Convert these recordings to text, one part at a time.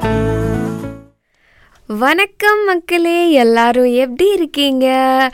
வணக்கம் மக்களே எல்லாரும் எப்படி இருக்கீங்க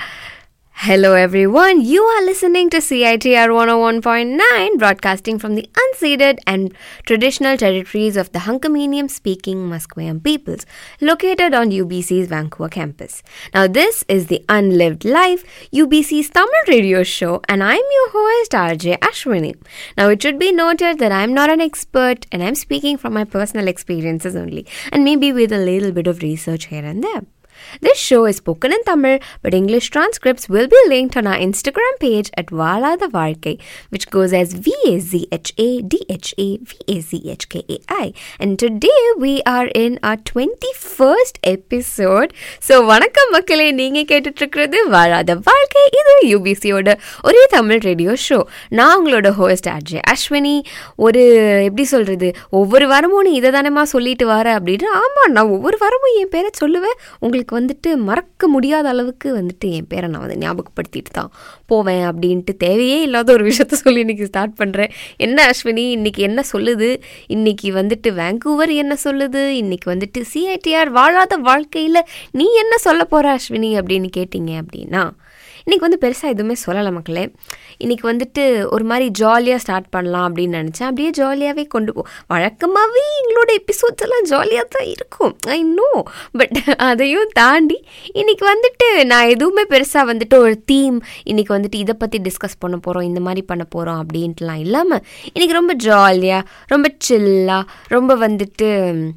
Hello everyone, you are listening to CITR 101.9 broadcasting from the unceded and traditional territories of the Hunkamanium speaking Musqueam peoples located on UBC's Vancouver campus. Now this is the Unlived Life, UBC's Tamil radio show and I'm your host RJ Ashwini. Now it should be noted that I'm not an expert and I'm speaking from my personal experiences only and maybe with a little bit of research here and there. This show is spoken in Tamil, but English transcripts will be linked on our Instagram page at Vala the Varkai, which goes as V A Z H A D H A V A Z H K A I. And today we are in our 21st episode. So, வணக்கம் மக்களே நீங்க கேட்டுட்டு இருக்கிறது வாழாத வாழ்க்கை இது யூபிசியோட ஒரே தமிழ் ரேடியோ ஷோ நான் உங்களோட ஹோஸ்ட் அஜய் அஸ்வினி ஒரு எப்படி சொல்றது ஒவ்வொரு வாரமும் நீ இதை தானேமா சொல்லிட்டு வர அப்படின்னு ஆமா நான் ஒவ்வொரு வாரமும் என் பேரை சொல்லுவேன் உங்களுக்கு வந்துட்டு மறக்க முடியாத அளவுக்கு வந்துட்டு என் பேரை நான் வந்து ஞாபகப்படுத்திட்டு தான் போவேன் அப்படின்ட்டு தேவையே இல்லாத ஒரு விஷயத்த சொல்லி இன்னைக்கு ஸ்டார்ட் பண்ணுறேன் என்ன அஸ்வினி இன்னைக்கு என்ன சொல்லுது இன்னைக்கு வந்துட்டு வேங்கூவர் என்ன சொல்லுது இன்னைக்கு வந்துட்டு சிஐடிஆர் வாழாத வாழ்க்கையில் நீ என்ன சொல்ல போற அஸ்வினி அப்படின்னு கேட்டிங்க அப்படின்னா இன்றைக்கி வந்து பெருசாக எதுவுமே சொல்லலை மக்களே இன்றைக்கி வந்துட்டு ஒரு மாதிரி ஜாலியாக ஸ்டார்ட் பண்ணலாம் அப்படின்னு நினச்சேன் அப்படியே ஜாலியாகவே கொண்டு போ வழக்கமாகவே எங்களோட எபிசோட்ஸ் எல்லாம் ஜாலியாக தான் இருக்கும் ஐ நோ பட் அதையும் தாண்டி இன்றைக்கி வந்துட்டு நான் எதுவுமே பெருசாக வந்துட்டு ஒரு தீம் இன்றைக்கி வந்துட்டு இதை பற்றி டிஸ்கஸ் பண்ண போகிறோம் இந்த மாதிரி பண்ண போகிறோம் அப்படின்ட்டுலாம் இல்லாமல் இன்றைக்கி ரொம்ப ஜாலியாக ரொம்ப சில்லாக ரொம்ப வந்துட்டு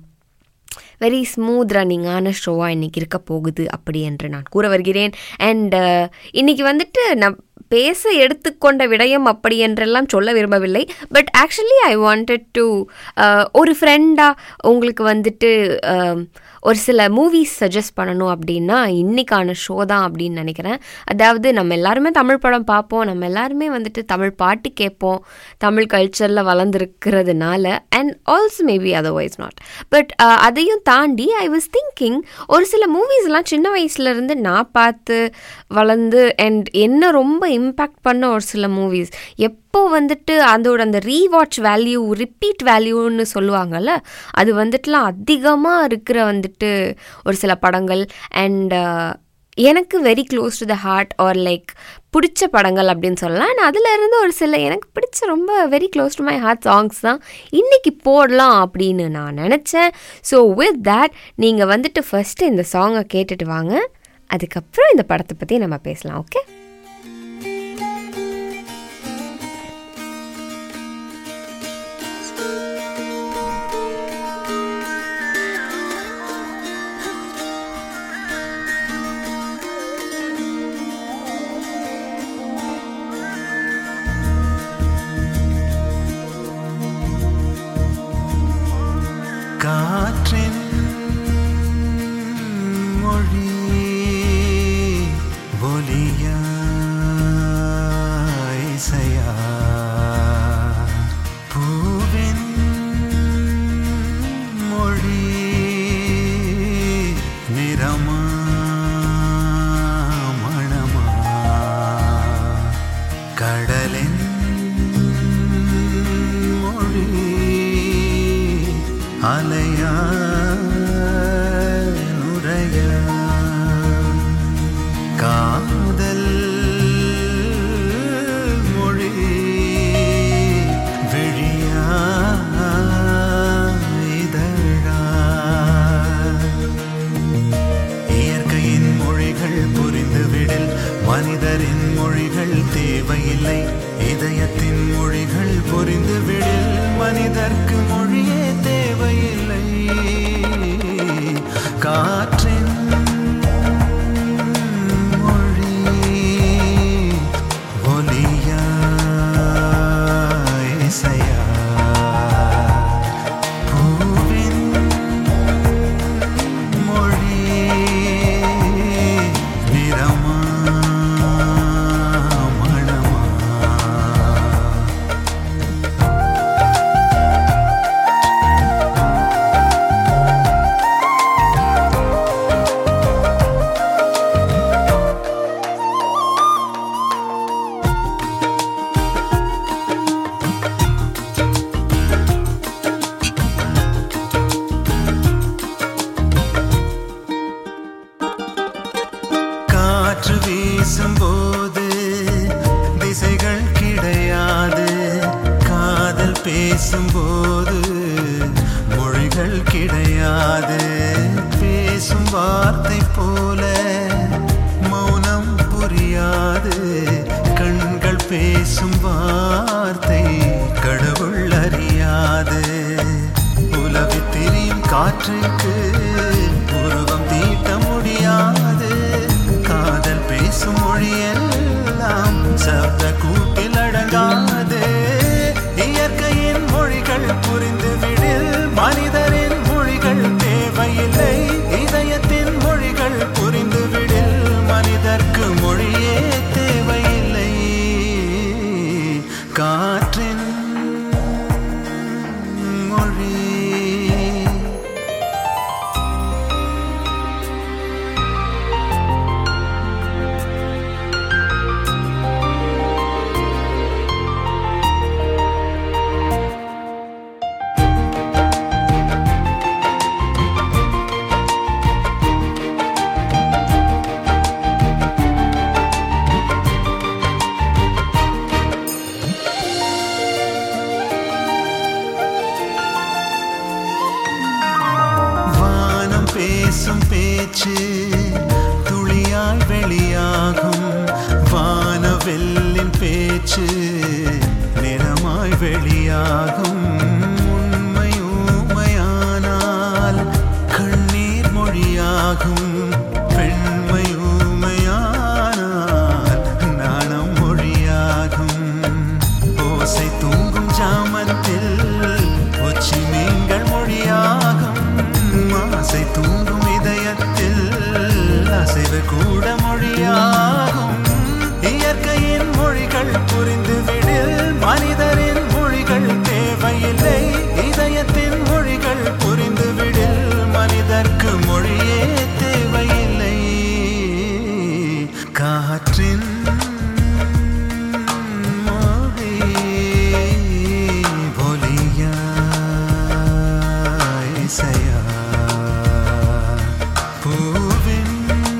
வெரி ஸ்மூத் ரன்னிங்கான ஷோவாக இன்றைக்கி இருக்க போகுது அப்படி என்று நான் கூற வருகிறேன் அண்ட் இன்றைக்கி வந்துட்டு நான் பேச எடுத்துக்கொண்ட விடயம் அப்படி என்றெல்லாம் சொல்ல விரும்பவில்லை but actually I wanted to ஒரு ஃப்ரெண்டாக உங்களுக்கு வந்துட்டு ஒரு சில மூவிஸ் சஜஸ்ட் பண்ணணும் அப்படின்னா இன்றைக்கான ஷோ தான் அப்படின்னு நினைக்கிறேன் அதாவது நம்ம எல்லாருமே தமிழ் படம் பார்ப்போம் நம்ம எல்லாருமே வந்துட்டு தமிழ் பாட்டு கேட்போம் தமிழ் கல்ச்சரில் வளர்ந்துருக்கிறதுனால and also maybe otherwise not but அதையும் தாண்டி ஐ வாஸ் திங்கிங் ஒரு சில மூவிஸ்லாம் சின்ன வயசுலேருந்து நான் பார்த்து வளர்ந்து அண்ட் என்ன ரொம்ப இம்பேக்ட் பண்ண ஒரு சில மூவிஸ் எப்போ வந்துட்டு அதோட அந்த ரீவாட்ச் வேல்யூ ரிப்பீட் வேல்யூன்னு சொல்லுவாங்கல்ல அது வந்துட்டுலாம் அதிகமாக இருக்கிற வந்துட்டு ஒரு சில படங்கள் அண்ட் எனக்கு very close to the heart or like பிடிச்ச படங்கள் அப்படின்னு சொல்லலாம் அண்ட் அதில் இருந்து ஒரு சில எனக்கு பிடிச்ச ரொம்ப very close to my heart songs தான் இன்றைக்கி போடலாம் அப்படின்னு நான் நினச்சேன் ஸோ வித் தேட் நீங்கள் வந்துட்டு ஃபஸ்ட்டு இந்த சாங்கை கேட்டுட்டு வாங்க அதுக்கப்புறம் இந்த படத்தை பற்றி நம்ம பேசலாம் ஓகே காற்றின் மொழி ஒலியா இசையா பூவின் மொழி நிறமா மணமா கடலின் மொழி அலையா நுரையா காதல் மொழி விழியா இதழா இயற்கையின் மொழிகள் புரிந்துவிடில் மனிதரின் மொழிகள் தேவையில்லை இதயத்தின் மொழிகள் புரிந்துவிடில் மனிதர்க்கு மொழியே தேவையில்லை காற்றின் மொழி ஒலியா இசையா பூவின் மொழி நிறமா மணமா பேசும்போது மொழிகள் கிடையாது பேசும் வார்த்தை போல மௌனம் புரியாது கண்கள் பேசும் வார்த்தை கடவுள் அறியாது உலவி திரியும் காற்றுக்கு உருவம் தீட்ட முடியாது காதல் பேசும் மொழியெல்லாம் சப்த கூட்டில் அடங்காது இயற்கையின் மொழிகள் புரிந்துவிடில் மனிதரின் மொழிகள் தேவையில்லை இதயத்தின் மொழிகள் புரிந்துவிடில் மனிதர்க்கு மொழியே தேவையில்லை காற்றின் மொழி வானம் பேசும் பேச்சு துளியாய் வெளியாகும் வானவெல்லின் பேச்சு நிறமாய் வெளியாகும் உண்மை ஊமையானால் கண்ணீர் மொழியாகும் பெண்மை ஊமையானால் நாணம் மொழியாகும் ஓசை தூங்கும் ஜாமத்தில் உச்சி மீன்கள் மொழியாகும் ஆசை தூங்கும் இதயத்தில் அசைவு கூட மொழியாகும் இயற்கையின் மொழிகள் புரிந்துவிடில் மனிதரின் மொழிகள் தேவையில்லை இதயத்தின் மொழிகள் புரிந்துவிடில் மனிதர்க்கு மொழியே தேவையில்லை காற்றின் மொழி பொலியா இசையா பூவின்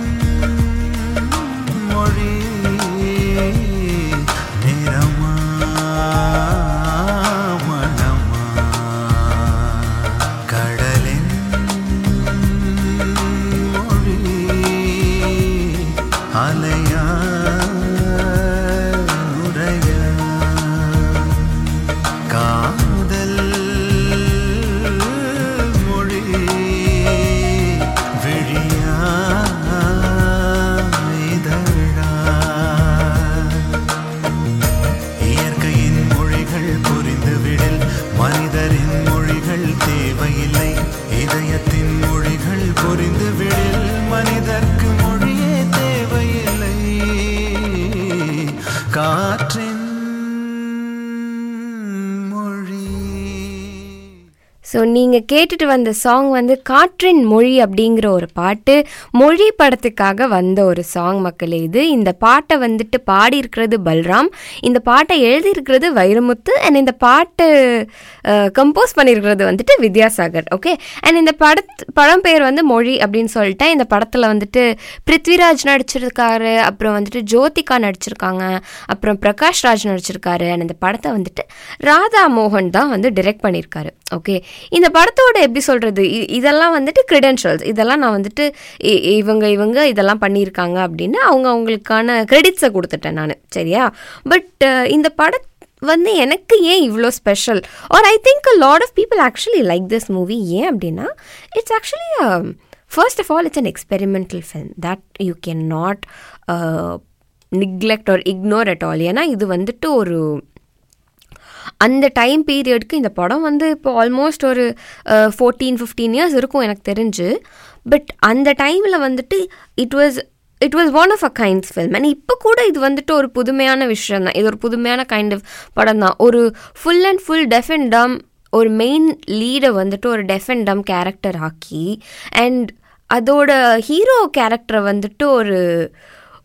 மொழி நிறமா மனமா கடலின் மொழி அலையா உரையா காதல் மொழி விழியா இதழா இயற்கையின் மொழிகள் புரிந்துவிடில் மனிதரின் மொழிகள் தேவையில்லை இதயத்தின் மொழிகள் புரிந்துவிடில் மனிதர்க்கு மொழியே தேவையில்லை காற்றின் மொழி ஸோ நீங்கள் கேட்டுட்டு வந்த சாங் வந்து காற்றின் மொழி அப்படிங்கிற ஒரு பாட்டு மொழி படத்துக்காக வந்த ஒரு சாங் மக்களே இது இந்த பாட்டை வந்துட்டு பாடியிருக்கிறது பல்ராம் இந்த பாட்டை எழுதியிருக்கிறது வைரமுத்து அண்ட் இந்த பாட்டு கம்போஸ் பண்ணியிருக்கிறது வந்துட்டு வித்யாசாகர் ஓகே அண்ட் இந்த படத் படம் பேர் வந்து மொழி அப்படின்னு சொல்லிட்டேன் இந்த படத்தில் வந்துட்டு பிருத்விராஜ் நடிச்சிருக்காரு அப்புறம் வந்துட்டு ஜோதிகா நடிச்சிருக்காங்க அப்புறம் பிரகாஷ் ராஜ் நடிச்சிருக்காரு அண்ட் இந்த படத்தை வந்துட்டு ராதா மோகன் தான் வந்து டிரெக்ட் பண்ணியிருக்காரு ஓகே இந்த படத்தோட எப்படி சொல்கிறது இதெல்லாம் வந்துட்டு கிரெடென்ஷியல்ஸ் இதெல்லாம் நான் வந்துட்டு இ- இவங்க இவங்க இதெல்லாம் பண்ணியிருக்காங்க அப்படின்னு அவங்க அவங்களுக்கான கிரெடிட்ஸை கொடுத்துட்டேன் நான் சரியா பட் இந்த பட வந்து எனக்கு ஏன் இவ்வளோ special or I think a lot of people actually like this movie ஏன் அப்படின்னா it's actually first of all it's an experimental film that you can not neglect or ignore at all ஏன்னா இது வந்துட்டு ஒரு அந்த டைம் பீரியட்க்கு இந்த படம் வந்து இப்போ ஆல்மோஸ்ட் ஒரு ஃபோர்டீன் ஃபிஃப்டீன் இயர்ஸ் இருக்கும் எனக்கு தெரிஞ்சு பட் அந்த டைமில் வந்துட்டு it was it was one of a kinds film and இப்போ கூட இது வந்துட்டு ஒரு புதுமையான விஷயம் தான் இது ஒரு புதுமையான கைண்ட் ஆஃப் படம் தான் ஒரு full and full deaf and dumb ஒரு மெயின் லீடை வந்துட்டு ஒரு டெஃப் அண்ட் டம் கேரக்டர் ஆக்கி அண்ட் அதோட ஹீரோ கேரக்டரை வந்துட்டு ஒரு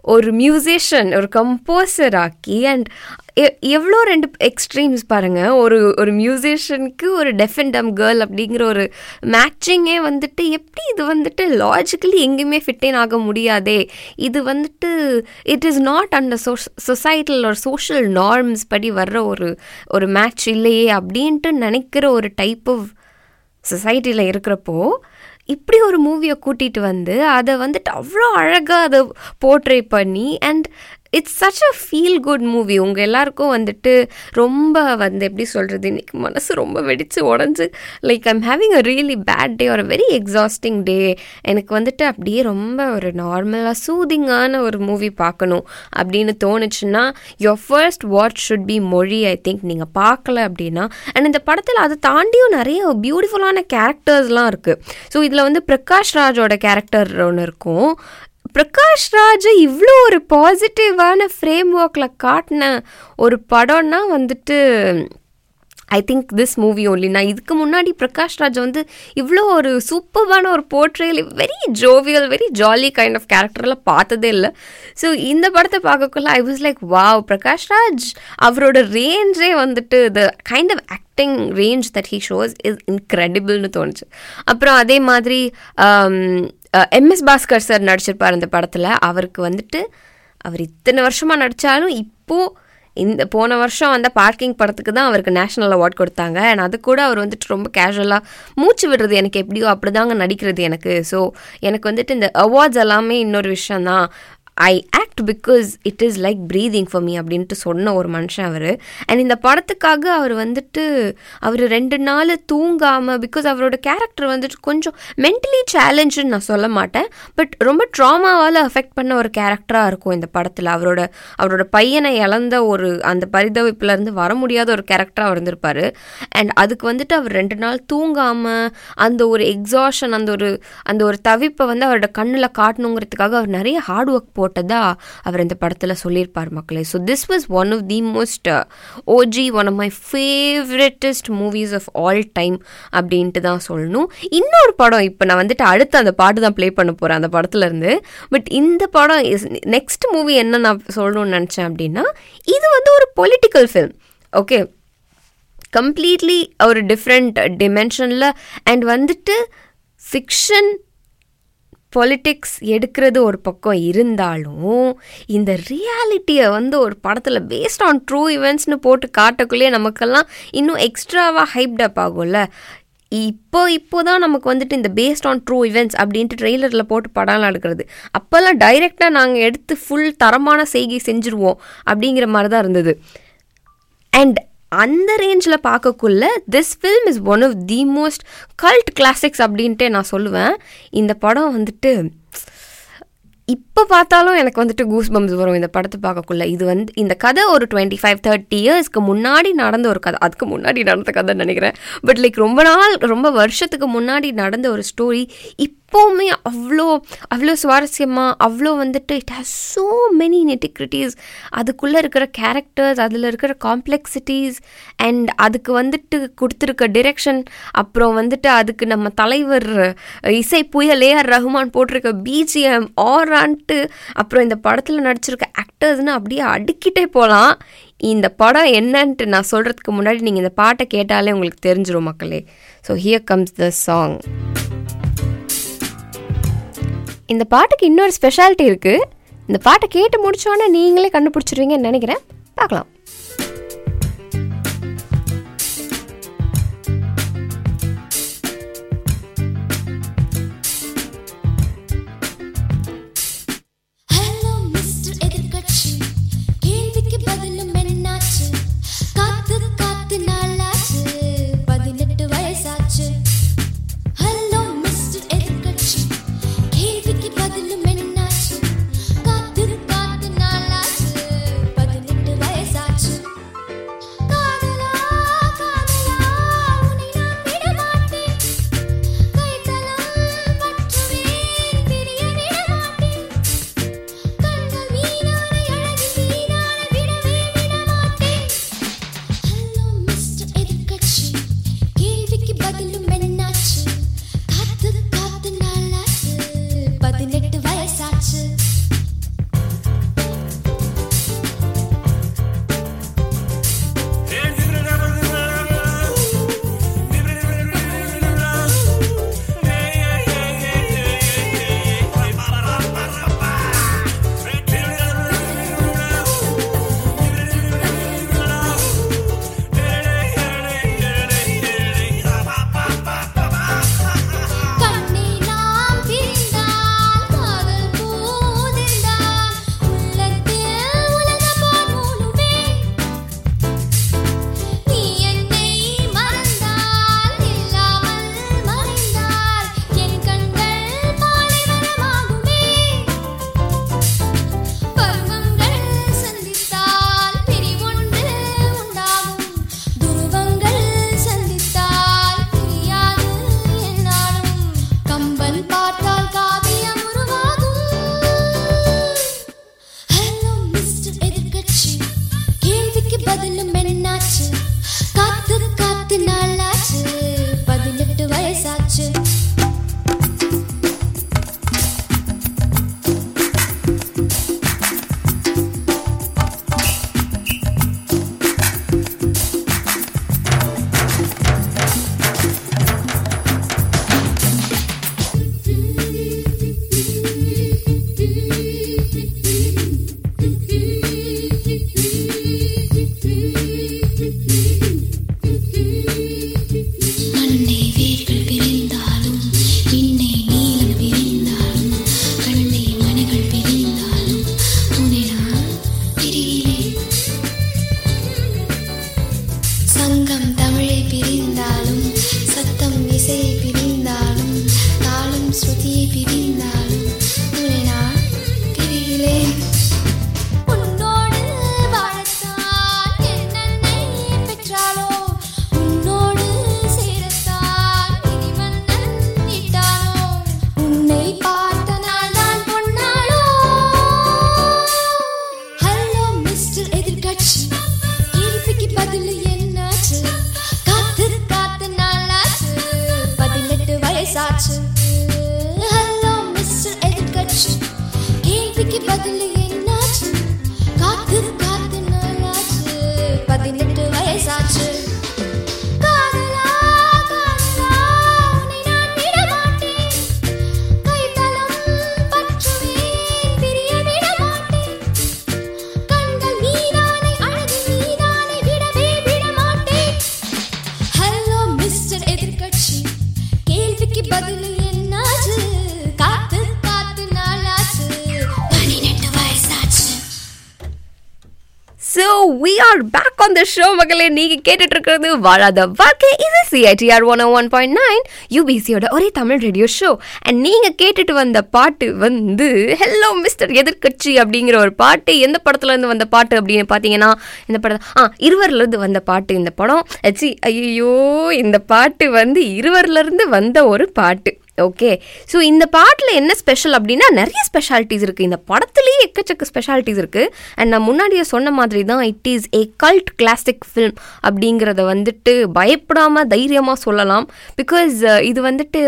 ஒரு மியூசிஷியன் ஒரு கம்போசர் ஆக்கி அண்ட் எவ்வளோ ரெண்டு எக்ஸ்ட்ரீம்ஸ் பாருங்கள் ஒரு ஒரு மியூசிஷியனுக்கு ஒரு டெஃப் அண்ட் டம் கேர்ள் அப்படிங்கிற ஒரு மேட்சிங்கே வந்துட்டு எப்படி இது வந்துட்டு லாஜிக்கலி எங்கேயுமே ஃபிட்டின் ஆக முடியாதே இது வந்துட்டு இட் இஸ் நாட் அண்டர் சோஷ் சொசைட்டல் ஒரு சோஷியல் நார்ம்ஸ் படி வர்ற ஒரு ஒரு மேட்ச் இல்லையே அப்படின்ட்டு நினைக்கிற ஒரு டைப் ஆஃப் சொசைட்டியில் இருக்கிறப்போ இப்படி ஒரு மூவியை கூட்டிகிட்டு வந்து அதை வந்துட்டு அவ்வளோ அழகாக அதை போர்ட்ரே பண்ணி and it's such a feel good movie உங்கள் எல்லாருக்கும் வந்துட்டு ரொம்ப வந்து எப்படி சொல்கிறது இன்னைக்கு மனசு ரொம்ப வெடித்து உடஞ்சி like I'm having a really bad day ஒரு வெரி எக்ஸாஸ்டிங் டே எனக்கு வந்துட்டு அப்படியே ரொம்ப ஒரு நார்மலாக சூதிங்கான ஒரு மூவி பார்க்கணும் அப்படின்னு தோணுச்சுன்னா your first watch should be Mozhi I think நீங்கள் பார்க்கல அப்படின்னா அண்ட் இந்த படத்தில் அதை தாண்டியும் நிறைய பியூட்டிஃபுல்லான கேரக்டர்ஸ்லாம் இருக்குது ஸோ இதில் வந்து பிரகாஷ் ராஜோட கேரக்டர் ஒன்று இருக்கும் பிரகாஷ் ராஜை இவ்வளோ ஒரு பாசிட்டிவான ஃப்ரேம் ஒர்க்கில் காட்டின ஒரு படம்னா வந்துட்டு I think this movie only நான் இதுக்கு முன்னாடி பிரகாஷ் ராஜ் வந்து இவ்வளோ ஒரு சூப்பர்வான ஒரு portrayal very jovial very jolly kind of கேரக்டர்லாம் பார்த்ததே இல்லை ஸோ இந்த படத்தை பார்க்கக்குள்ள I was like wow Prakash Raj அவரோட ரேஞ்சே வந்துட்டு the kind of acting range that he shows is இன்க்ரெடிபிள்னு தோணுச்சு அப்புறம் அதே மாதிரி எம்எஸ் பாஸ்கர் சார் நடிச்சிருப்பார் அந்த படத்தில் அவருக்கு வந்துட்டு அவர் இத்தனை வருஷமாக நடித்தாலும் இப்போது இந்த போன வருஷம் வந்த பார்க்கிங் படத்துக்கு தான் அவருக்கு நேஷனல் அவார்ட் கொடுத்தாங்க அண்ட் அது கூட அவர் வந்துட்டு ரொம்ப கேஷுவலாக மூச்சு விடுறது எனக்கு எப்படியோ அப்படி தாங்க நடிக்கிறது எனக்கு ஸோ எனக்கு வந்துட்டு இந்த அவார்ட்ஸ் எல்லாமே இன்னொரு விஷயந்தான் I act because it is like breathing for me அப்படின்ட்டு சொன்ன ஒரு மனுஷன் அவர் அண்ட் இந்த படத்துக்காக அவர் வந்துட்டு அவர் ரெண்டு நாள் தூங்காமல் பிகாஸ் அவரோட கேரக்டர் வந்துட்டு கொஞ்சம் மென்டலி சேலஞ்சுன்னு நான் சொல்ல மாட்டேன் பட் ரொம்ப ட்ராமாவால் அஃபெக்ட் பண்ண ஒரு கேரக்டராக இருக்கும் இந்த படத்தில் அவரோட அவரோட பையனை இழந்த ஒரு அந்த பரிதவிப்புலேருந்து வர முடியாத ஒரு கேரக்டராக இருந்திருப்பார் அண்ட் அதுக்கு வந்துட்டு அவர் ரெண்டு நாள் தூங்காமல் அந்த ஒரு எக்ஸாஷன் அந்த ஒரு அந்த ஒரு தவிப்பை வந்து அவரோட கண்ணில் காட்டணுங்கிறதுக்காக அவர் நிறைய ஹார்ட் ஒர்க் போட்டதா அவர் இந்த படத்தில் சொல்லியிருப்பார் மக்களே so this was one of the most OG one of my favouritest movies of all time அப்படின்ட்டு தான் சொல்லணும் இன்னொரு படம் இப்போ நான் வந்துட்டு அடுத்து அந்த பாட்டு தான் ப்ளே பண்ண போகிறேன் அந்த படத்துலேருந்து பட் இந்த படம் இஸ் நெக்ஸ்ட் மூவி என்ன நான் சொல்லணும்னு நினச்சேன் அப்படின்னா இது வந்து ஒரு பொலிட்டிக்கல் ஃபில்ம் ஓகே கம்ப்ளீட்லி ஒரு டிஃப்ரெண்ட் டிமென்ஷனில் அண்ட் வந்துட்டு ஃபிக்ஷன் பொலிட்டிக்ஸ் எடுக்கிறது ஒரு பக்கம் இருந்தாலும் இந்த ரியாலிட்டியை வந்து ஒரு படத்தில் பேஸ்ட் ஆன் ட்ரூ இவெண்ட்ஸ்னு போட்டு காட்டக்குள்ளேயே நமக்கெல்லாம் இன்னும் எக்ஸ்ட்ராவாக ஹைப்டப் ஆகும்ல இப்போ இப்போ தான் நமக்கு வந்துட்டு இந்த பேஸ்ட் ஆன் ட்ரூ இவெண்ட்ஸ் அப்படின்ட்டு ட்ரெய்லரில் போட்டு படம்லாம் எடுக்கிறது அப்போல்லாம் டைரெக்டாக நாங்கள் எடுத்து ஃபுல் தரமான செய்கை செஞ்சுருவோம் அப்படிங்கிற மாதிரி தான் இருந்தது அண்ட் அந்த ரேஞ்சில் பார்க்கக்குள்ள this film is one of the most cult classics அப்படின்ட்டு நான் சொல்லுவேன் இந்த படம் வந்துட்டு இப்போ பார்த்தாலும் எனக்கு வந்துட்டு கூஸ் பம்ஸ் வரும் இந்த படத்தை பார்க்கக்குள்ள இது வந்து இந்த கதை ஒரு டுவெண்ட்டி ஃபைவ் தேர்ட்டி இயர்ஸ்க்கு முன்னாடி நடந்த ஒரு கதை அதுக்கு முன்னாடி நடந்த கதை நினைக்கிறேன் பட் லைக் ரொம்ப நாள் ரொம்ப வருஷத்துக்கு முன்னாடி நடந்த ஒரு ஸ்டோரி இப்போவுமே அவ்வளோ அவ்வளோ சுவாரஸ்யமாக அவ்வளோ வந்துட்டு it has so many nitty gritties அதுக்குள்ளே இருக்கிற கேரக்டர்ஸ் அதில் இருக்கிற காம்ப்ளெக்சிட்டிஸ் அண்ட் அதுக்கு வந்துட்டு கொடுத்துருக்க டிரெக்ஷன் அப்புறம் வந்துட்டு அதுக்கு நம்ம தலைவர் இசை புயல் ஏஆர் ரஹ்மான் போட்டிருக்க பிஜிஎம் ஆரான்ட்டு அப்புறம் இந்த படத்தில் நடிச்சிருக்க ஆக்டர்ஸ்னு அப்படியே அடுக்கிட்டே போகலாம் இந்த படம் என்னன்ட்டு நான் சொல்கிறதுக்கு முன்னாடி நீங்கள் இந்த பாட்டை கேட்டாலே உங்களுக்கு தெரிஞ்சிடும் மக்களே so here comes the song இந்த பாட்டுக்கு இன்னொரு ஸ்பெஷாலிட்டி இருக்குது இந்த பாட்டை கேட்டு முடிச்சோன்னே நீங்களே கண்டுபிடிச்சிருவீங்கன்னு நினைக்கிறேன் பார்க்கலாம் ஹலோ மிஸ்டர் எதிர்க்கட்சி கேள்விக்கு பதிலும் என்னாச்சு காத்து காத்து நாளாச்சு பதினெட்டு வயசாச்சு ஹலோ மிஸ்டர் எதிர்க்கட்சி கேள்விக்கு பதிலும் என்னாச்சு காத்து காத்து நாளாச்சு பதினெட்டு வயசாச்சு வயசாச்சு ஹலோ மிஸ்டர் எதிர்கட்சி கேள்விக்கு பதில் என்னாச்சு காத்து காத்து நாளாச்சு பதினெட்டு வயசாச்சு காதலா காதலா உன்னை நான் விட மாட்டேன் கைத்தலம் பற்றுவேன் பிரிய விட மாட்டேன் கண்கள் நீதானே அழகு நீதானே விடவே விட மாட்டேன் ஹலோ மிஸ்டர் எதிர்கட்சி கேள்விக்கு பதில் என்னாச்சு காத்து காத்து நாளாச்சு பதினெட்டு வயசாச்சு so we are back on the show மகளே நீங்கள் கேட்டுட்டு இருக்கிறது வாழாத வாழ்க்கை இது CITR one one point nine யூபிசியோட ஒரே தமிழ் ரேடியோ ஷோ அண்ட் நீங்கள் கேட்டுட்டு வந்த பாட்டு வந்து ஹலோ மிஸ்டர் எதிர்கட்சி அப்படிங்கிற ஒரு பாட்டு எந்த படத்துல இருந்து வந்த பாட்டு அப்படின்னு பார்த்தீங்கன்னா இந்த படம் ஆ இருவர்லேருந்து வந்த பாட்டு இந்த படம் சி ஐயோ இந்த பாட்டு வந்து இருவர்லேருந்து வந்த ஒரு பாட்டு ஓகே ஸோ இந்த பாட்டில் என்ன ஸ்பெஷல் அப்படின்னா நிறைய ஸ்பெஷாலிட்டிஸ் இருக்குது இந்த படத்துலேயே எக்கச்சக்க ஸ்பெஷாலிட்டிஸ் இருக்குது அண்ட் நான் முன்னாடியே சொன்ன மாதிரி தான் it is a cult classic film அப்படிங்கிறத வந்துட்டு பயப்படாமல் தைரியமாக சொல்லலாம் பிகாஸ் இது வந்துட்டு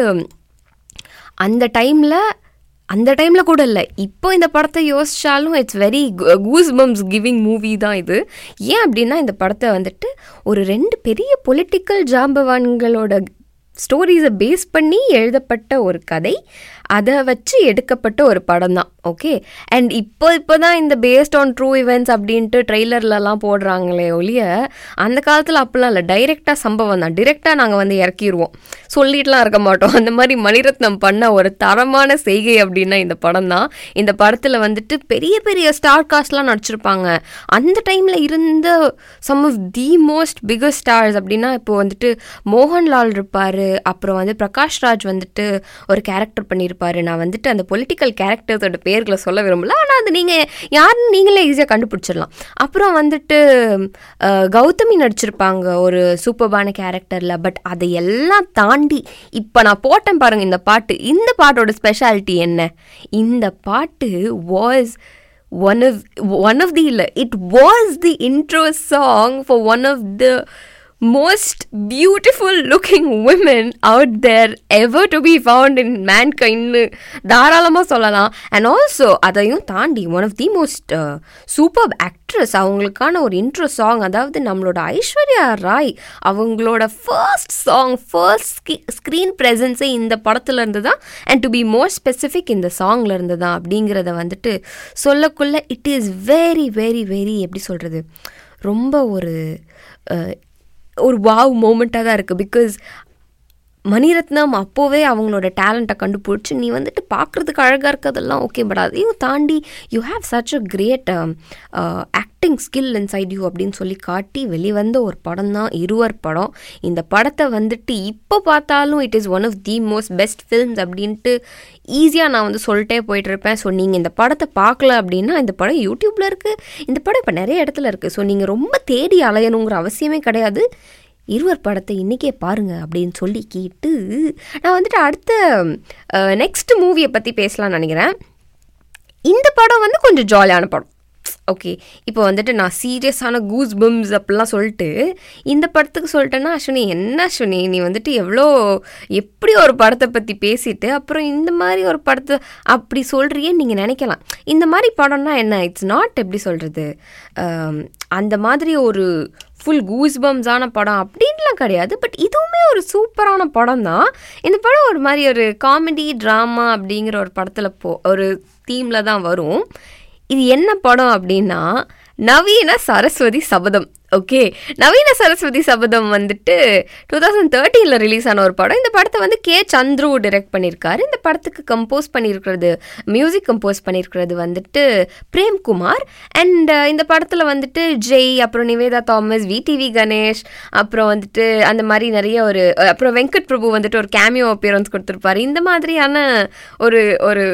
அந்த டைமில் அந்த டைமில் கூட இல்லை இப்போ இந்த படத்தை யோசிச்சாலும் it's very goosebumps giving movie தான் இது ஏன் அப்படின்னா இந்த படத்தை வந்துட்டு ஒரு ரெண்டு பெரிய பொலிட்டிக்கல் ஜாம்பவான்களோட ஸ்டோரிஸை பேஸ் பண்ணி எழுதப்பட்ட ஒரு கதை அதை வச்சு எடுக்கப்பட்ட ஒரு படம் தான் ஓகே அண்ட் இப்போ இப்போ தான் இந்த பேஸ்ட் ஆன் ட்ரூ இவெண்ட்ஸ் அப்படின்ட்டு ட்ரெய்லர்லலாம் போடுறாங்களே ஒழிய அந்த காலத்தில் அப்படிலாம் இல்லை டைரெக்டாக சம்பவம் தான் டிரெக்டாக நாங்கள் வந்து இறக்கிடுவோம் சொல்லிட்டுலாம் இருக்க மாட்டோம் அந்த மாதிரி மணிரத்னம் பண்ண ஒரு தரமான செய்கை அப்படின்னா இந்த படம் தான் இந்த படத்தில் வந்துட்டு பெரிய பெரிய ஸ்டார் காஸ்ட்லாம் நடிச்சிருப்பாங்க அந்த டைமில் இருந்த some of the most biggest stars அப்படின்னா இப்போ வந்துட்டு மோகன்லால் இருப்பார் அப்புறம் வந்து பிரகாஷ் ராஜ் வந்துட்டு ஒரு கேரக்டர் பண்ணியிருப்பாரு நான் வந்துட்டு அந்த பொலிட்டிக்கல் கேரக்டர்ஸோட பேர்களை சொல்ல விரும்பல ஆனால் அது நீங்கள் யாருன்னு நீங்களே ஈஸியாக கண்டுபிடிச்சிடலாம் அப்புறம் வந்துட்டு அஹ், கௌதமி நடிச்சிருப்பாங்க ஒரு சூப்பர்பான கேரக்டரில் பட் அதை எல்லாம் தாண்டி இப்போ நான் போட்டேன் பாருங்க இந்த பாட்டு இந்த பாட்டோட ஸ்பெஷாலிட்டி என்ன இந்த பாட்டு was one of one of the it was the intro song for one of the most beautiful looking women out there ever to be found in mankind தாராளமாக சொல்லலாம் அண்ட் ஆல்சோ அதையும் தாண்டி one of the most super actress அவங்களுக்கான ஒரு intro song அதாவது நம்மளோட ஐஸ்வர்யா ராய் அவங்களோட first song first screen ப்ரெசன்ஸே இந்த படத்துல இருந்து தான் and to be more specific இந்த சாங்ல இருந்து தான் அப்படிங்கிறத வந்துட்டு சொல்லக்குள்ள it is very very very எப்படி சொல்கிறது ரொம்ப ஒரு அஹ், ஒரு வாவ் மூமெண்ட்டாக தான் இருக்குது பிகாஸ் மணிரத்னம் அப்போவே அவங்களோட டேலண்ட்டை கண்டுபிடிச்சி நீ வந்துட்டு பார்க்குறதுக்கு அழகாக இருக்கிறதெல்லாம் ஓகே பட் அதையும் தாண்டி you have such a great acting skill inside you அப்படின்னு சொல்லி காட்டி வெளிவந்த ஒரு படம் தான் இருவர் படம் இந்த படத்தை வந்துட்டு இப்போ பார்த்தாலும் it is one of the most best films அப்படின்ட்டு ஈஸியாக நான் வந்து சொல்லிட்டே போயிட்டு இருப்பேன் ஸோ நீங்கள் இந்த படத்தை பார்க்கல அப்படின்னா இந்த படம் யூடியூப்பில் இருக்குது இந்த படம் இப்போ நிறைய இடத்துல இருக்குது ஸோ நீங்கள் ரொம்ப தேடி அலையணுங்கிற அவசியமே கிடையாது இருவர் படத்தை இன்றைக்கே பாருங்க அப்படின்னு சொல்லி கேட்டு நான் வந்துட்டு அடுத்த நெக்ஸ்ட் மூவியை பற்றி பேசலாம்னு நினைக்கிறேன் இந்த படம் வந்து கொஞ்சம் ஜாலியான படம் ஓகே இப்போ வந்துட்டு நான் சீரியஸான கூஸ் பம்ஸ் அப்படிலாம் சொல்லிட்டு இந்த படத்துக்கு சொல்லிட்டேன்னா அஸ்வினி என்ன அஸ்வினி நீ வந்துட்டு எவ்வளோ எப்படி ஒரு படத்தை பற்றி பேசிட்டு அப்புறம் இந்த மாதிரி ஒரு படத்தை அப்படி சொல்கிறியேன்னு நீங்கள் நினைக்கலாம் இந்த மாதிரி படம்னா என்ன இட்ஸ் நாட் எப்படி சொல்கிறது அந்த மாதிரி ஒரு ஃபுல் கூஸ்பம்ஸான படம் அப்படின்லாம் கிடையாது பட் இதுவுமே ஒரு சூப்பரான படம் தான் இந்த படம் ஒரு மாதிரி ஒரு காமெடி ட்ராமா அப்படிங்கிற ஒரு படத்தில் போ ஒரு தீமில் தான் வரும் இது என்ன படம் அப்படின்னா நவீன சரஸ்வதி சபதம் ஓகே நவீன சரஸ்வதி சபதம் வந்துட்டு டூ தௌசண்ட் தேர்ட்டீனில் ரிலீஸ் ஆன ஒரு படம் இந்த படத்தை வந்து கே சந்துரு டைரக்ட் பண்ணியிருக்காரு இந்த படத்துக்கு கம்போஸ் பண்ணியிருக்கிறது மியூசிக் கம்போஸ் பண்ணியிருக்கிறது வந்துட்டு பிரேம்குமார் அண்ட் இந்த படத்தில் வந்துட்டு ஜெய் அப்புறம் நிவேதா தாமஸ் விடிவி கணேஷ் அப்புறம் வந்துட்டு அந்த மாதிரி நிறைய ஒரு அப்புறம் வெங்கட் பிரபு வந்துட்டு ஒரு கேமியோ அப்பியரன்ஸ் கொடுத்துருப்பாரு இந்த மாதிரியான ஒரு ஒரு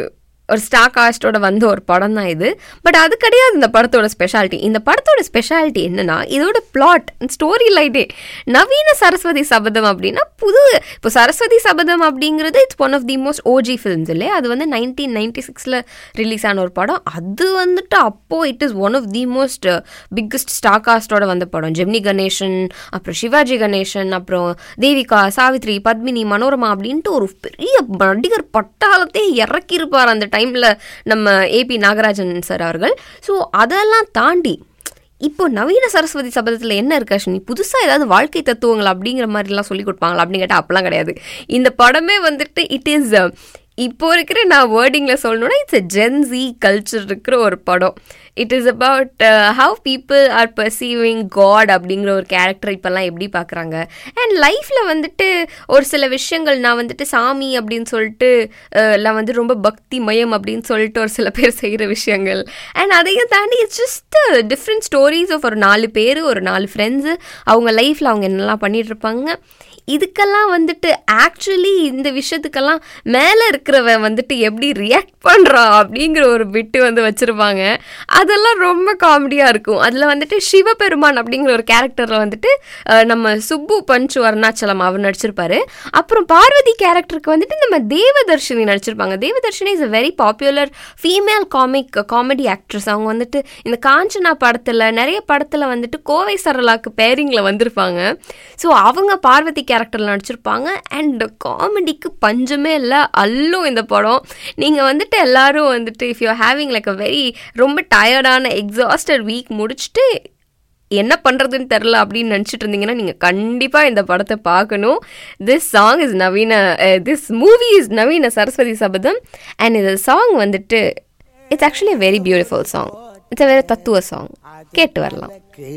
ஒரு ஸ்டார் காஸ்டோட வந்த ஒரு படம் தான் இது பட் அது கிடையாது இந்த படத்தோட ஸ்பெஷாலிட்டி இந்த படத்தோட ஸ்பெஷாலிட்டி என்னன்னா இதோட பிளாட் ஸ்டோரி லைட்டே நவீன சரஸ்வதி சபதம் அப்படின்னா புது இப்போ சரஸ்வதி சபதம் அப்படிங்கிறது it's one of the most OG films இல்லையா அது வந்து நைன்டீன் நைன்டி சிக்ஸில் ரிலீஸ் ஆன ஒரு படம் அது வந்துட்டு அப்போ it is one of the most biggest star காஸ்டோட வந்த படம் ஜெமினி கணேசன் அப்புறம் சிவாஜி கணேசன் அப்புறம் தேவிகா சாவித்ரி பத்மினி மனோரமா அப்படின்ட்டு ஒரு பெரிய நடிகர் பட்டாளத்தை இறக்கியிருப்பார் அந்த டைமில் நம்ம ஏபி நாகராஜன் சார் அவர்கள் ஸோ அதெல்லாம் தாண்டி இப்போ நவீன சரஸ்வதி சபதத்தில் என்ன இருக்கு அஸ்வினி புதுசாக ஏதாவது வாழ்க்கை தத்துவங்கள் அப்படிங்கிற மாதிரிலாம் சொல்லி கொடுப்பாங்களா அப்படின்னு கேட்டால் அப்பெல்லாம் கிடையாது இந்த படமே வந்துட்டு இட் இஸ் இப்போ இருக்கிற நான் வேர்டிங்கில் சொல்லணும்னா இட்ஸ் எ ஜென்சி கல்ச்சர் இருக்கிற ஒரு படம் it is about how people are perceiving god அப்படிங்கிற ஒரு கேரக்டர் இப்போல்லாம் எப்படி பார்க்குறாங்க அண்ட் லைஃப்பில் வந்துட்டு ஒரு சில விஷயங்கள் நான் வந்துட்டு சாமி அப்படின்னு சொல்லிட்டு எல்லாம் வந்து ரொம்ப பக்தி மயம் அப்படின்னு சொல்லிட்டு ஒரு சில பேர் செய்கிற விஷயங்கள் அண்ட் அதையும் தாண்டி it's just different stories of ஒரு நாலு பேர் ஒரு நாலு ஃப்ரெண்ட்ஸு அவங்க லைஃப்பில் அவங்க என்னெல்லாம் பண்ணிட்டு இருப்பாங்க இதுக்கெல்லாம் வந்துட்டு ஆக்சுவலி இந்த விஷயத்துக்கெல்லாம் மேலே இருக்கிறவன் வந்துட்டு எப்படி ரியாக்ட் பண்ணுறான் அப்படிங்கிற ஒரு பிட்டு வந்து வச்சுருப்பாங்க அதெல்லாம் ரொம்ப காமெடியாக இருக்கும் அதில் வந்துட்டு சிவபெருமான் அப்படிங்கிற ஒரு கேரக்டரில் வந்துட்டு அஹ், நம்ம சுப்பு பஞ்சு அருணாச்சலம் அவர் நடிச்சிருப்பாரு அப்புறம் பார்வதி கேரக்டருக்கு வந்துட்டு நம்ம தேவதர்ஷினி நடிச்சிருப்பாங்க Devadarshini is a very popular female comic comedy actress அவங்க வந்துட்டு இந்த காஞ்சனா படத்தில் நிறைய படத்தில் வந்துட்டு கோவை சரளாக்கு பேரிங்கில் வந்திருப்பாங்க ஸோ அவங்க பார்வதி கேரக்டரில் நடிச்சிருப்பாங்க அண்ட் காமெடிக்கு பஞ்சமே இல்லை அல்லும் இந்த படம் நீங்கள் வந்துட்டு எல்லாரும் வந்துட்டு if you having like a very ரொம்ப டயர்டான எக்ஸாஸ்டட் வீக் முடிச்சுட்டு என்ன பண்ணுறதுன்னு தெரில அப்படின்னு நினச்சிட்டு இருந்தீங்கன்னா நீங்கள் கண்டிப்பாக இந்த படத்தை பார்க்கணும் this song is Naveena this movie is Naveena Saraswathi Sabatham and இந்த சாங் வந்துட்டு it's actually very beautiful song it's a very தத்துவ சாங் கேட்டு வரலாம் எனக்கு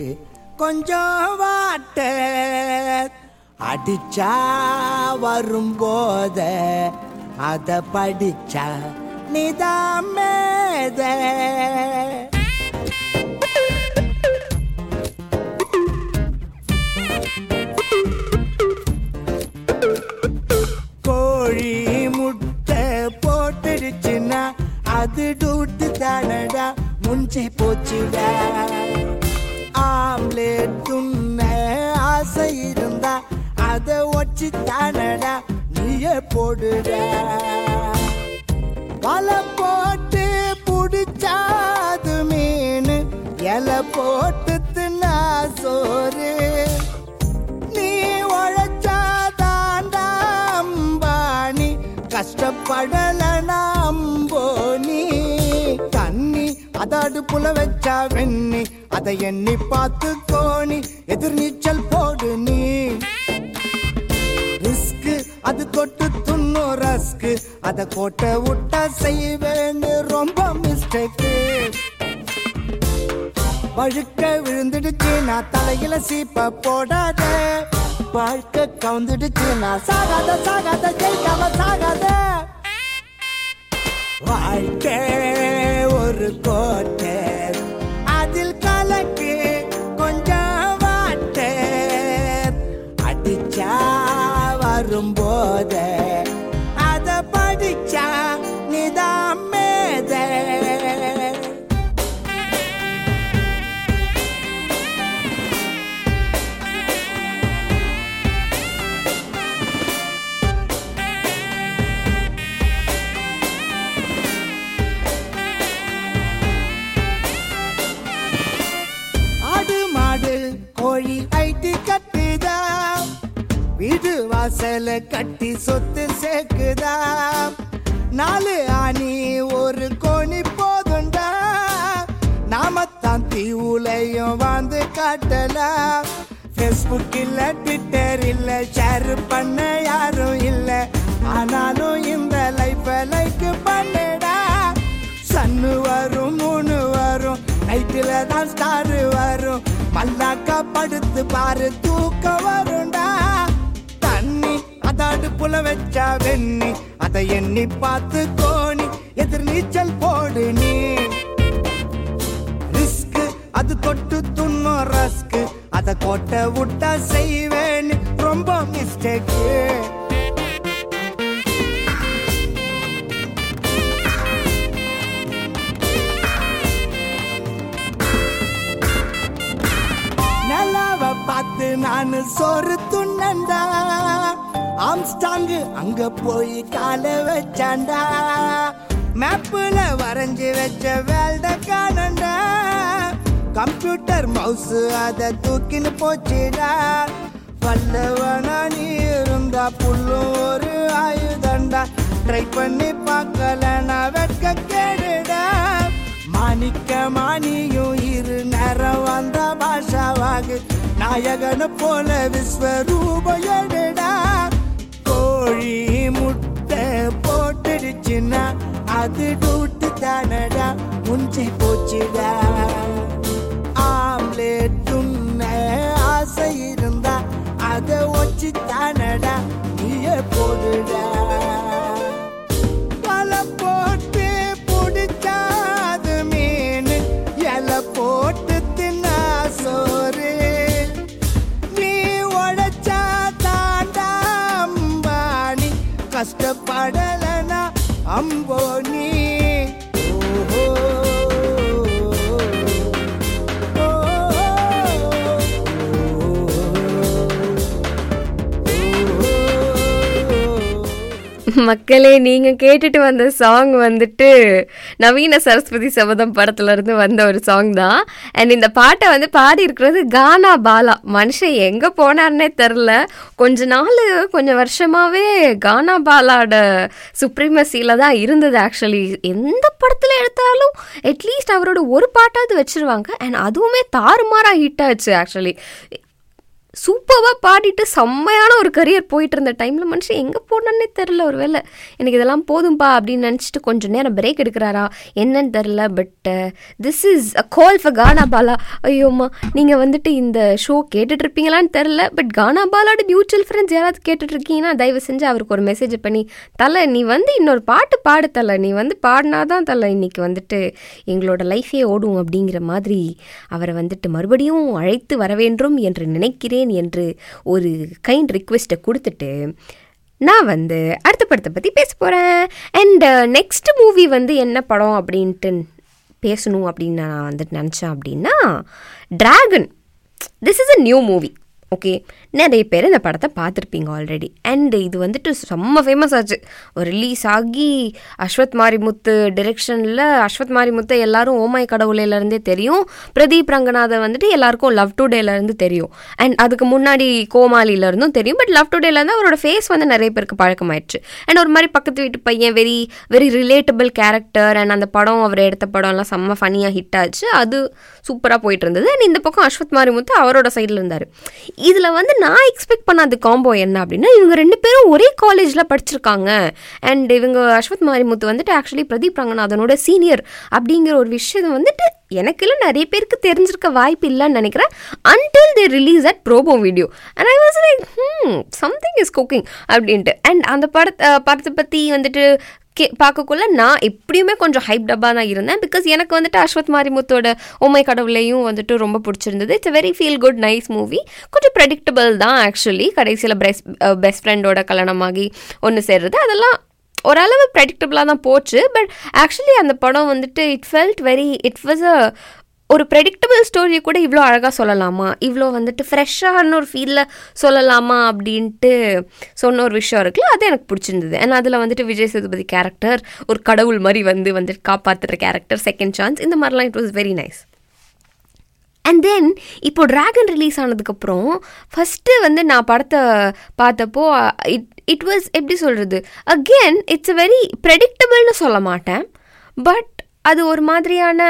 கொஞ்சம் வாட்ட அடிச்சா வரும்போத அத படிச்சா நிதாமேத கோழி முட்டை போட்டுடுச்சுன்னா அது டூட்டு தானடா முஞ்சி போச்சுடா ஆம்லேட் துண்ண ஆசை இருந்தா அத ஒச்சி தானடா நீயே போடுடா வலை போட்டு புடிச்சாது மீன் இலை போட்டு தின்னா சோறு நீ உழைச்சாதாண்டா அம்பானி கஷ்டப்படல நம்போனி தண்ணி அத அடுப்புல வச்சா வெண்ணி அதை எண்ணி பார்த்து கோணி எதிர் நீச்சல் போடு நீ ரிஸ்க் அது தொட்டு துண்ணு ரஸ்க் அத கோட்டை விட்டா செய்வேன்னு ரொம்ப மிஸ்டேக்கு வழுக்க விழுந்துடுச்சு நான் தலையில சீப்ப போடாத வாழ்க்கை கவுந்துடுச்சு நான் சாகாத சாகாத ஜெயிக்காம சாகாத வாழ்க்கை ஒரு கோட்டை அதில் கலக்கு கொஞ்சம் வாட்டை அடிச்சா வரும்போத அத படிச்சா நிதாமேத ஆடு மாடு கோழி ஐட்டி கட்டுதா வீடு வாசல கட்டி சொத்து சேர்க்குதா நாலு ஆணி ஒரு கோணி போதுண்டா நாமத்தான் தீவுலையும் வாழ்ந்து காட்டலாம் ஃபேஸ்புக் இல்ல ட்விட்டர் இல்ல ஷேர் பண்ண யாரும் இல்ல ஆனாலும் இந்த லைஃப் லைக் பண்ணடா சன்னு வரும் மூணு வரும் நைட்டில் தான் ஸ்டார் வரும் மல்லாக்கா படுத்து பாரு தூக்கம் வரும்டா தண்ணி அத அடுப்புல வச்சா வெண்ணி அதை எண்ணி பார்த்து கோணி எதிர் நீச்சல் போடு நீ ரிஸ்க் அது தொட்டு துண்ணும் ரஸ்க் அத கோட்டை விட்டா செய்வேன்னு ரொம்ப மிஸ்டேக்கு நானு சோறு துண்ணண்டா ஆம்ஸ்டாங்கு அங்க போய் கால வச்சாண்டா மேப்புல வரைஞ்சு வச்ச வேல்ட காணண்டா கம்ப்யூட்டர் மவுஸ் அத தூக்கின்னு போச்சுடா பல்லவனா நீ இருந்தா புல்லும் ஒரு ஆயுதண்டா ட்ரை பண்ணி பார்க்கலனா வெட்க கேடுடா மாணிக்க மானியும் இரு நேரம் வந்த பாஷாவாகு நாயகன போல விஸ்வரூபயடா கோழி முட்டை போட்டுடுச்சுன்னா அது டூட்டு தானடா முஞ்சி போச்சுடா ஆம்லேட் உண்ண ஆசை இருந்தா அதை வச்சு தானடா நீயே போடுடா வலை போட்டு புடிச்சாது மீன் இலை போட்டு தின்னா சோறு நீ உழைச்சா தாண்டா அம்பானி கஷ்டப்படலனா அம்போ நீ ஓஹோ. மக்களே நீங்க கேட்டுட்டு வந்த சாங் வந்துட்டு நவீன சரஸ்வதி சபதம் படத்துல இருந்து வந்த ஒரு சாங் தான் அண்ட் இந்த பாட்டை வந்து பாடி இருக்கிறது கானா பாலா மனுஷன் எங்க போனார்னே தெரில கொஞ்ச நாள் கொஞ்சம் வருஷமாவே கானா பாலாட சுப்ரீமசியில தான் இருந்தது ஆக்சுவலி எந்த படத்துல எடுத்தாலும் அட்லீஸ்ட் அவரோட ஒரு பாட்டாவது வச்சிருவாங்க அண்ட் அதுவுமே தாறுமாறா ஹிட் ஆச்சு ஆக்சுவலி சூப்பராக பாடிட்டு செம்மையான ஒரு கரியர் போயிட்டு இருந்த டைமில் மனுஷன் எங்கே போனான்னே தெரில ஒரு வேளை எனக்கு இதெல்லாம் போதும்பா அப்படின்னு நினச்சிட்டு கொஞ்சம் நேரம் பிரேக் எடுக்கிறாரா என்னன்னு தெரில but this is a call for Gana Bala ஐயோம்மா நீங்கள் வந்துட்டு இந்த ஷோ கேட்டுட்ருப்பீங்களான்னு தெரில பட் கானா பாலாவோட மியூச்சுவல் ஃப்ரெண்ட்ஸ் யாராவது கேட்டுட்ருக்கீங்கன்னா தயவு செஞ்சு அவருக்கு ஒரு மெசேஜ் பண்ணி தலை நீ வந்து இன்னொரு பாட்டு பாடு தலை நீ வந்து பாடினாதான் தலை இன்னைக்கு வந்துட்டு எங்களோட லைஃபே ஓடும் அப்படிங்கிற மாதிரி அவரை வந்துட்டு மறுபடியும் அழைத்து வர வேண்டும் என்று நினைக்கிறேன் என்று ஒரு கைண்ட் ரிக்வெஸ்ட்டை கொடுத்துட்டு நான் வந்து அடுத்த படத்தை பற்றி பேச போகிறேன் அண்ட் நெக்ஸ்ட் மூவி வந்து என்ன படம் அப்படின்ட்டு பேசணும் அப்படின்னு நான் வந்துட்டு நினச்சேன் அப்படின்னா Dragon this is a new movie okay நிறைய பேர் இந்த படத்தை பார்த்துருப்பீங்க ஆல்ரெடி அண்ட் இது வந்துட்டு செம்ம ஃபேமஸ் ஆச்சு ஒரு ரிலீஸ் ஆகி அஸ்வத் மாரிமுத்து டிரெக்ஷனில் அஸ்வத் மாரிமுத்தை எல்லாரும் ஓமாய் கடவுளையிலேருந்தே தெரியும் பிரதீப் ரங்கநாதன் வந்துட்டு எல்லாருக்கும் லவ் டு டேலேருந்து தெரியும் அண்ட் அதுக்கு முன்னாடி கோமாளியிலேருந்தும் தெரியும் பட் லவ் டு டேலேருந்து அவரோட ஃபேஸ் வந்து நிறைய பேருக்கு பழக்கமாயிடுச்சு அண்ட் ஒரு மாதிரி பக்கத்து வீட்டு பையன் very very relatable character and அந்த படம் அவர் எடுத்த படம்லாம் செம்ம ஃபனியாக ஹிட் ஆச்சு அது சூப்பராக போயிட்டு இருந்தது அண்ட் இந்த பக்கம் அஸ்வத் மாரிமுத்து அவரோட சைடில் இருந்தார் இதில் வந்து நான் எக்ஸ்பெக்ட் பண்ணாத காம்போ என்ன அப்படின்னா இவங்க ரெண்டு பேரும் ஒரே காலேஜில் படிச்சிருக்காங்க அண்ட் இவங்க அஸ்வத் மாரிமுத்து வந்துட்டு ஆக்சுவலி பிரதீப் ரங்கநாதனோட சீனியர் அப்படிங்கிற ஒரு விஷயம் வந்துட்டு எனக்கு இல்லை நிறைய பேருக்கு தெரிஞ்சிருக்க வாய்ப்பு இல்லைன்னு நினைக்கிறேன் until they release at promo video and I was like hmm something is cooking அப்படின்ட்டு அண்ட் அந்த படத்தை படத்தை பற்றி வந்துட்டு கே பார்க்கக்குள்ள நான் எப்படியுமே கொஞ்சம் ஹைப் டப்பாக தான் இருந்தேன் பிகாஸ் எனக்கு வந்துட்டு அஸ்வத் மாரிமுத்தோட ஓமை கடவுளையும் வந்துட்டு ரொம்ப பிடிச்சிருந்தது it's very feel good nice movie கொஞ்சம் ப்ரெடிக்டபிள் தான் ஆக்சுவலி கடைசியில் பெஸ்ட் பெஸ்ட் ஃப்ரெண்டோட கல்யாணமாகி ஒன்று சேர்றது அதெல்லாம் ஓரளவு ப்ரெடிக்டபிளாக தான் போச்சு பட் ஆக்சுவலி அந்த படம் வந்துட்டு it felt very it was a ஒரு ப்ரெடிக்டபிள் ஸ்டோரியை கூட இவ்வளோ அழகாக சொல்லலாமா இவ்வளோ வந்துட்டு ஃப்ரெஷ்ஷான ஒரு ஃபீலில் சொல்லலாமா அப்படின்ட்டு சொன்ன ஒரு விஷயம் இருக்குல்ல அது எனக்கு பிடிச்சிருந்தது அண்ட் அதில் வந்துட்டு விஜய் சேதுபதி கேரக்டர் ஒரு கடவுள் மாதிரி வந்து வந்துட்டு காப்பாற்றுற கேரக்டர் செகண்ட் சான்ஸ் இந்த மாதிரிலாம் it was very nice and then இப்போ ட்ராகன் ரிலீஸ் ஆனதுக்கப்புறம் ஃபஸ்ட்டு வந்து நான் படத்தை பார்த்தப்போ இட் இட் வாஸ் எப்படி சொல்கிறது அகெயின் இட்ஸ் அ வெரி ப்ரெடிக்டபிள்னு சொல்ல மாட்டேன் பட் அது ஒரு மாதிரியான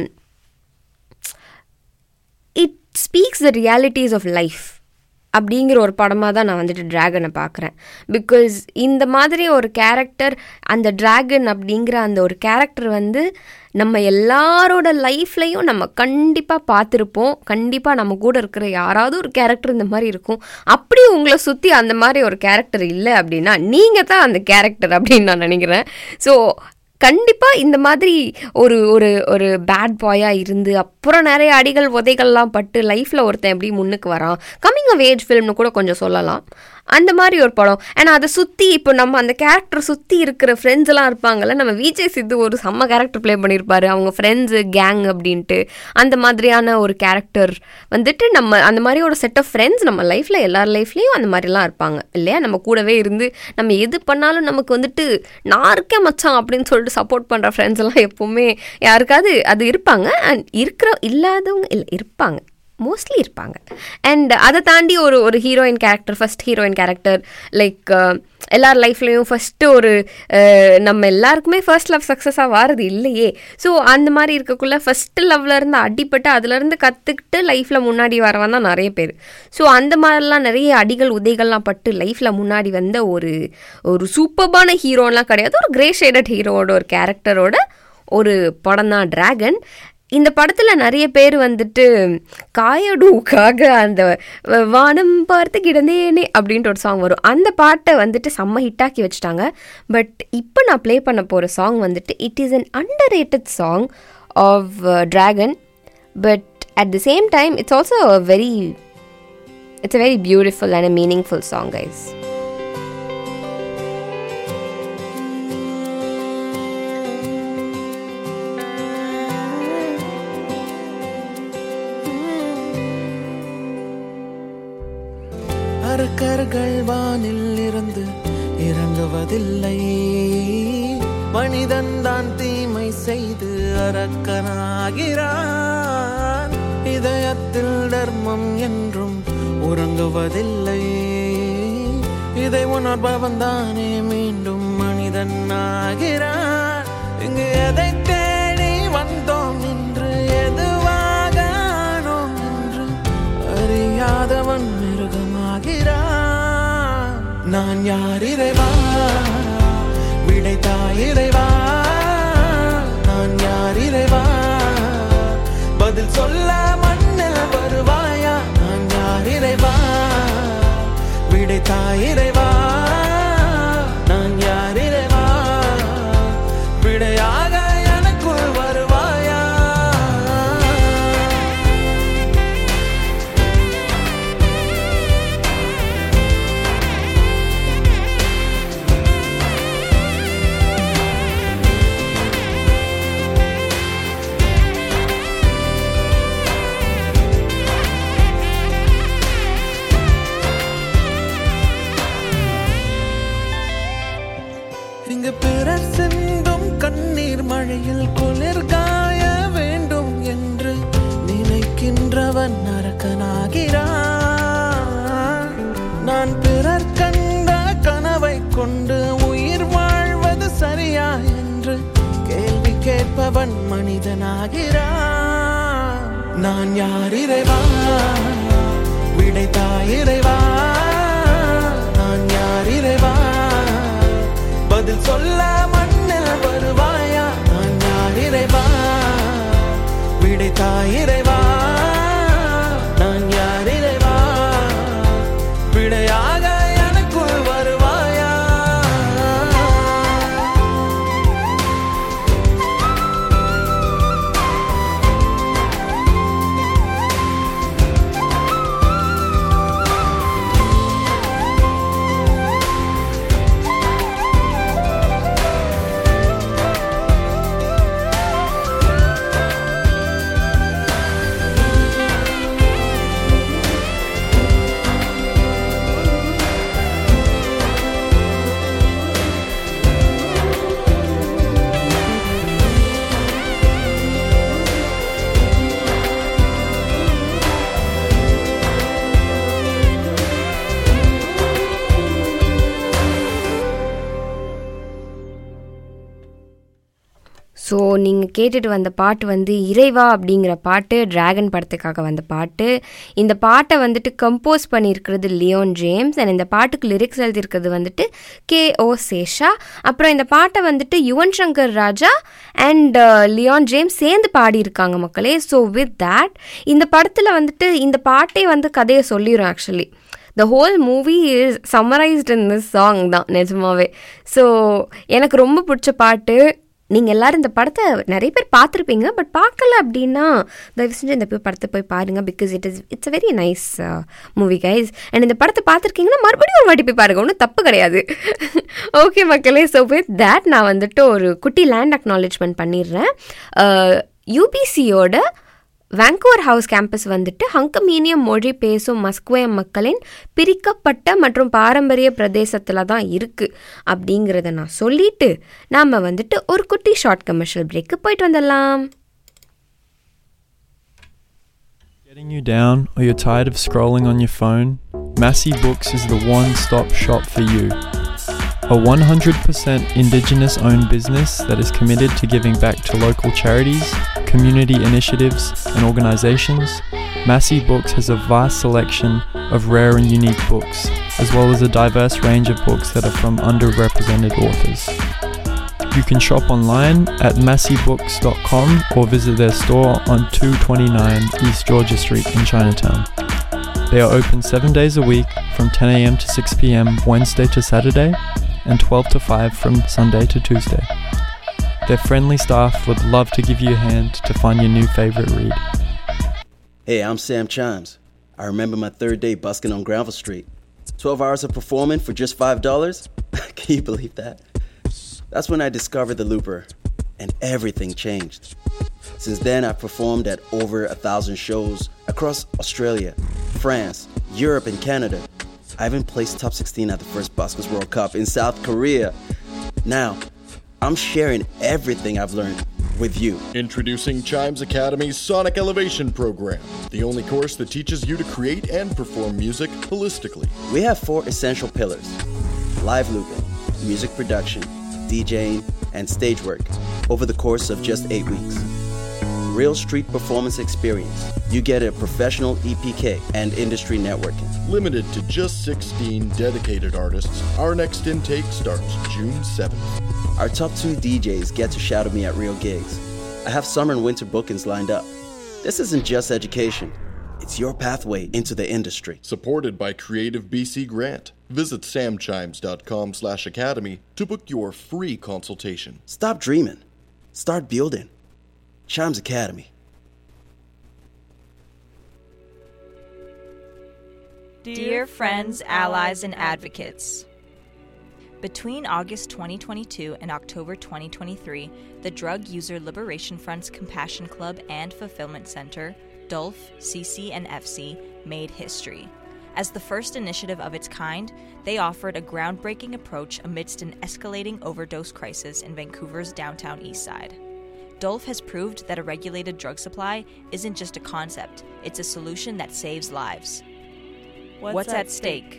it speaks the realities of life அப்படிங்கிற ஒரு படமாக தான் நான் வந்துட்டு ட்ராகனை பார்க்குறேன் பிகாஸ் இந்த மாதிரி ஒரு கேரக்டர் அந்த ட்ராகன் அப்படிங்கிற அந்த ஒரு கேரக்டர் வந்து நம்ம எல்லாரோட லைஃப்லையும் நம்ம கண்டிப்பாக பார்த்துருப்போம் கண்டிப்பாக நம்ம கூட இருக்கிற யாராவது ஒரு கேரக்டர் இந்த மாதிரி இருக்கும் அப்படி உங்களை சுற்றி அந்த மாதிரி ஒரு கேரக்டர் இல்லை அப்படின்னா நீங்கள் தான் அந்த கேரக்டர் அப்படின்னு நான் நினைக்கிறேன் ஸோ கண்டிப்பாக இந்த மாதிரி ஒரு ஒரு ஒரு பேட் பாயாக இருந்து அப்புறம் நிறைய அடிகள் உதைகள்லாம் பட்டு லைஃப்பில் ஒருத்தன் எப்படி முன்னுக்கு வரான் கம்மிங் ஆஃப் ஏஜ் ஃபில்ம்னு கூட கொஞ்சம் சொல்லலாம் அந்த மாதிரி ஒரு படம் ஏன்னா அதை சுற்றி இப்போ நம்ம அந்த கேரக்டர் சுற்றி இருக்கிற ஃப்ரெண்ட்ஸ் எல்லாம் இருப்பாங்கல்ல நம்ம விஜய் சித்து ஒரு செம்ம கேரக்டர் ப்ளே பண்ணியிருப்பாரு அவங்க ஃப்ரெண்ட்ஸு கேங் அப்படின்ட்டு அந்த மாதிரியான ஒரு கேரக்டர் வந்துட்டு நம்ம அந்த மாதிரி ஒரு செட் ஆஃப் ஃப்ரெண்ட்ஸ் நம்ம லைஃப்பில் எல்லார் லைஃப்லேயும் அந்த மாதிரிலாம் இருப்பாங்க இல்லையா நம்ம கூடவே இருந்து நம்ம எது பண்ணாலும் நமக்கு வந்துட்டு நான் இருக்கேன் மச்சான் அப்படின்னு சொல்லிட்டு சப்போர்ட் பண்ணுற ஃப்ரெண்ட்ஸ் எல்லாம் எப்போவுமே யாருக்காவது அது இருப்பாங்க அண்ட் இருக்கிற இல்லாதவங்க இல்லை இருப்பாங்க மோஸ்ட்லி இருப்பாங்க அண்ட் அதை தாண்டி ஒரு ஒரு heroine character first heroine character like எல்லார் லைஃப்லேயும் ஃபஸ்ட்டு ஒரு அஹ், நம்ம எல்லாருக்குமே ஃபர்ஸ்ட் லவ் சக்ஸஸாக வாரது இல்லையே ஸோ அந்த மாதிரி இருக்கக்குள்ள ஃபஸ்ட்டு லவ்ல இருந்து அடிபட்டு அதுலேருந்து கற்றுக்கிட்டு லைஃப்பில் முன்னாடி வரவன் தான் நிறைய பேர் ஸோ அந்த மாதிரிலாம் நிறைய அடிகள் உதைகள்லாம் பட்டு லைஃப்பில் முன்னாடி வந்த ஒரு ஒரு சூப்பர்பான ஹீரோலாம் கிடையாது ஒரு கிரே ஷேடட் ஹீரோவோட ஒரு கேரக்டரோட ஒரு படம் தான் டிராகன் இந்த படத்தில் நிறைய பேர் வந்துட்டு காயடுவுக்காக அந்த வ- வானம் பார்த்து கிடந்தேனே அப்படின்ட்டு ஒரு சாங் வரும் அந்த பாட்டை வந்துட்டு செம்ம ஹிட்டாக்கி வச்சுட்டாங்க பட் இப்போ நான் ப்ளே பண்ண போகிற சாங் வந்துட்டு it is an underrated song of Dragon but at the same time it's also very it's a very beautiful and a meaningful song guys அரக்கர்கள் வானில் இருந்து இறங்குவதில்லை மனிதன் தான் தீமை செய்து அரக்கனாகிறான் இதயத்தில் தர்மம் என்றும் உறங்குவதில்லை இதை உணர்பவன் தானே மீண்டும் மனிதன் ஆகிறான் இங்கு எதை தேடி வந்தோம் என்று எதுவாக ஆனோம் என்று அறியாதவன் மிருகமாகிறான் நான் யார் இறைவா விடைத்தா இறைவா நான் யார் இறைவா பதில் சொல்ல மண்ணில் வருவாயா நான் யார் இறைவா விடைத்தா இறைவா நான் யார் இறைவா விடையாக எனக்குள் வருவாயா இங்கு பிறர் சிந்தும் கண்ணீர் மழையில் குளிர் காய வேண்டும் என்று நினைக்கின்றவன் நரக்கனாகிறான் நான் பிறர் கண்ட கனவை கொண்டு உயிர் வாழ்வது சரியா என்று கேள்வி கேட்பவன் மனிதனாகிறான் நான் யார் இறைவா விடைத்தா இறைவா நான் யார் இறைவா பதில் சொல்ல மண்ணில் வருவாயா நான் யார் இறைவா விடைத்தா இறைவா நான் யார் இறைவா விடையாக எனக்குள் வருவாயா ஸோ நீங்கள் கேட்டுட்டு வந்த பாட்டு வந்து இறைவா அப்படிங்கிற பாட்டு டிராகன் படத்துக்காக வந்த பாட்டு இந்த பாட்டை வந்துட்டு கம்போஸ் பண்ணியிருக்கிறது லியோன் ஜேம்ஸ் அண்ட் இந்த பாட்டுக்கு லிரிக்ஸ் எழுதியிருக்கிறது வந்துட்டு கே ஓ சேஷா அப்புறம் இந்த பாட்டை வந்துட்டு யுவன் சங்கர் ராஜா அண்ட் லியோன் ஜேம்ஸ் சேர்ந்து பாடியிருக்காங்க மக்களே ஸோ வித் தேட் இந்த படத்தில் வந்துட்டு இந்த பாட்டே வந்து கதையை சொல்லிடும் actually the whole movie is summarised in this song தான் நிஜமாவே ஸோ எனக்கு ரொம்ப பிடிச்ச பாட்டு நீங்கள் எல்லாரும் இந்த படத்தை நிறைய பேர் பார்த்துருப்பீங்க பட் பார்க்கல அப்படின்னா தயவு செஞ்சு இந்த போய் படத்தை போய் பாருங்க because it is it's very nice movie guys and இந்த படத்தை பார்த்துருக்கீங்கன்னா மறுபடியும் ஒரு வாட்டி போய் பாருங்க ஒன்றும் தப்பு கிடையாது ஓகே மக்களே ஸோ வித் தேட் நான் வந்துட்டு ஒரு குட்டி லேண்ட் அக்னாலேஜ்மெண்ட் பண்ணிடுறேன் யூபிசியோட வாங்கூவர் ஹவுஸ் கேம்பஸ் வந்துட்டு ஹங்கமீனியம் மொழி பேசும் மஸ்குவேம் மக்களின் பிரிக்கப்பட்ட மற்றும் பாரம்பரிய பிரதேசத்தில் தான் இருக்குது அப்படிங்கிறத நான் சொல்லிட்டு நாம் வந்துட்டு ஒரு குட்டி ஷார்ட் கமர்ஷியல் பிரேக்கு போயிட்டு வந்துடலாம் Getting you down or you're tired of scrolling on your phone? Massey Books is the one stop shop for you. A 100% Indigenous owned business that is committed to giving back to local charities, community initiatives, and organizations, Massey Books has a vast selection of rare and unique books, as well as a diverse range of books that are from underrepresented authors. You can shop online at masseybooks.com or visit their store on 229 East Georgia Street in Chinatown. They are open seven days a week from 10 a.m. to 6 p.m. Wednesday to Saturday and 12 to 5 from Sunday to Tuesday. Their friendly staff would love to give you a hand to find your new favorite read. Hey, I'm Sam Chimes. I remember my third day busking on Granville Street. 12 hours of performing for just $5? Can you believe that? That's when I discovered the Looper, and everything changed. Since then, I've performed at over a thousand shows across Australia, France, Europe, and Canada. I even placed top 16 at the first Buskers World Cup in South Korea. Now, I'm sharing everything I've learned with you. Introducing Chimes Academy's Sonic Elevation program, the only course that teaches you to create and perform music holistically. We have four essential pillars live looping, music production, DJing, and stage work over the course of just eight weeks. Real street performance experience. You get a professional EPK and industry networking. Limited to just 16 dedicated artists, our next intake starts June 7th. Our top two DJs get to shadow me at real gigs. I have summer and winter bookings lined up. This isn't just education, it's your pathway into the industry. Supported by Creative BC Grant. Visit samchimes.com slash academy to book your free consultation. Stop dreaming. Start building. Chimes Academy. Dear friends, allies, and advocates, between August 2022 and October 2023, the Drug User Liberation Front's Compassion Club and Fulfillment Center, DULF, CC, and FC, made history. As the first initiative of its kind, they offered a groundbreaking approach amidst an escalating overdose crisis in Vancouver's downtown east side. DULF has proved that a regulated drug supply isn't just a concept, it's a solution that saves lives. What's, at stake?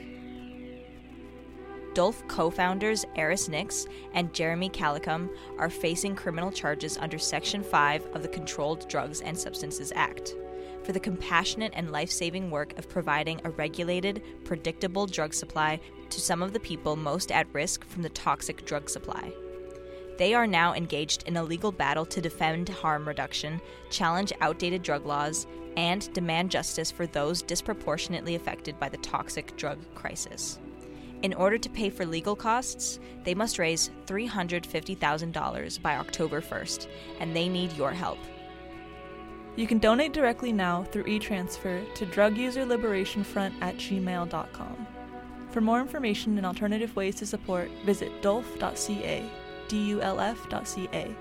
Dolph co founders Eris Nix and Jeremy Calicum are facing criminal charges under Section 5 of the Controlled Drugs and Substances Act for the compassionate and life saving work of providing a regulated, predictable drug supply to some of the people most at risk from the toxic drug supply. They are now engaged in a legal battle to defend harm reduction, challenge outdated drug laws, and demand justice for those disproportionately affected by the toxic drug crisis. In order to pay for legal costs, they must raise $350,000 by October 1st, and they need your help. You can donate directly now through e-transfer to druguserliberationfront at gmail.com. For more information and alternative ways to support, visit dulf.ca, D-U-L-F.ca.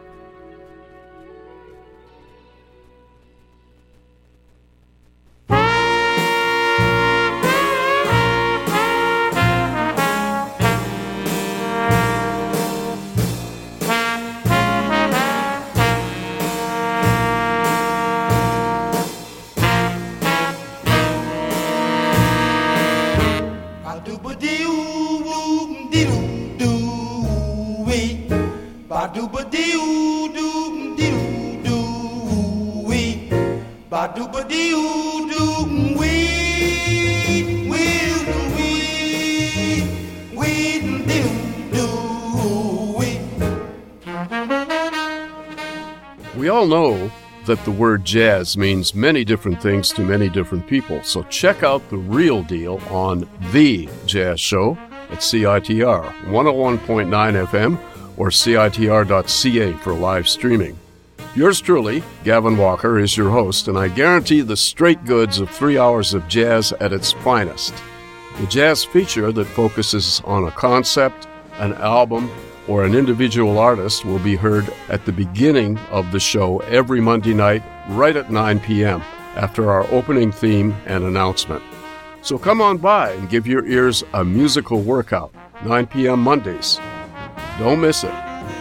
We all know that the word jazz means many different things to many different people, so check out the real deal on The Jazz Show at CITR 101.9 FM or CITR.ca for live streaming. Yours truly, Gavin Walker, is your host, and I guarantee the straight goods of three hours of jazz at its finest. The jazz feature that focuses on a concept, an album, or an individual artist will be heard at the beginning of the show every Monday night, right at 9 p.m., after our opening theme and announcement. So come on by and give your ears a musical workout, 9 p.m. Mondays. Don't miss it.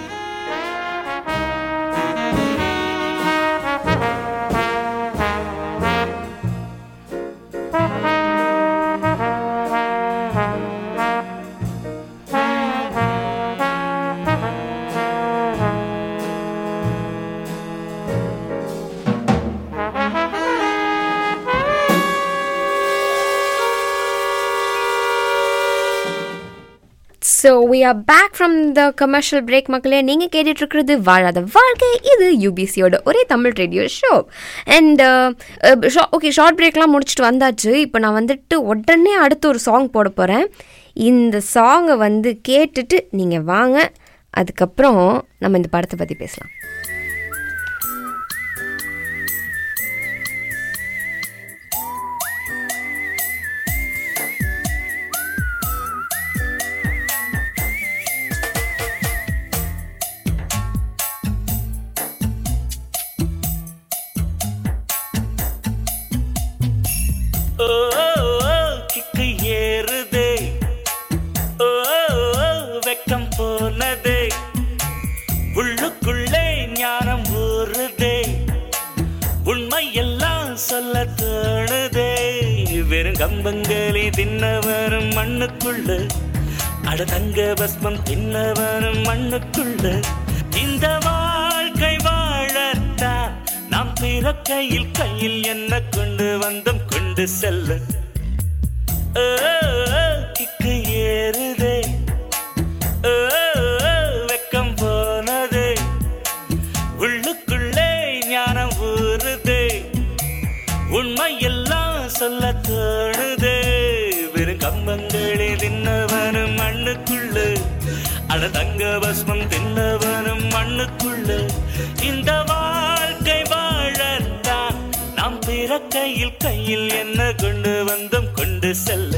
So we are back from the commercial break மக்களே நீங்கள் கேட்டுட்டு இருக்கிறது வாழாத வாழ்க்கை இது யூபிசியோட ஒரே Tamil radio show and okay short பிரேக்லாம் முடிச்சுட்டு வந்தாச்சு இப்போ நான் வந்துட்டு உடனே அடுத்து ஒரு சாங் போட போகிறேன் இந்த சாங்கை வந்து கேட்டுட்டு நீங்கள் வாங்க அதுக்கப்புறம் நம்ம இந்த படத்தை பற்றி பேசலாம் ஓ ஓ, கிக்கு ஏறுதே ஓ ஓ, வெக்கம் போனதே உள்ளுக்குள்ளே ஞானம் ஊறுதே உண்மை எல்லாம் சொல்ல தோணுதே வெறும் கம்பங்களி தின்னவரும் மண்ணுக்குள்ள அட தங்க பஸ்மம் தின்னவரும் மண்ணுக்குள்ள இந்த வாழ்க்கை வாழத்தான் நாம் பிறக்கையில் கையில் என்ன கொண்டு வந்தோம் கொண்டு செல்ல ஓ, ஓ, கிக்கு ஏறுதே ஓ, ஓ, வெக்கம் போனதே உள்ளுக்குள்ளே ஞானம் ஊறுதே உண்மை எல்லாம் சொல்ல தோணுதே வெறும் கம்பங்களே தின்னவனும் மண்ணுக்குள்ள அட தங்க பஸ்மம் தின்னவனும் மண்ணுக்குள்ள இந்த வாழ்க்கை வாழத்தான் நாம் பிறக்கையில் கையில் என்ன கொண்டு வந்தோம் கொண்டு செல்ல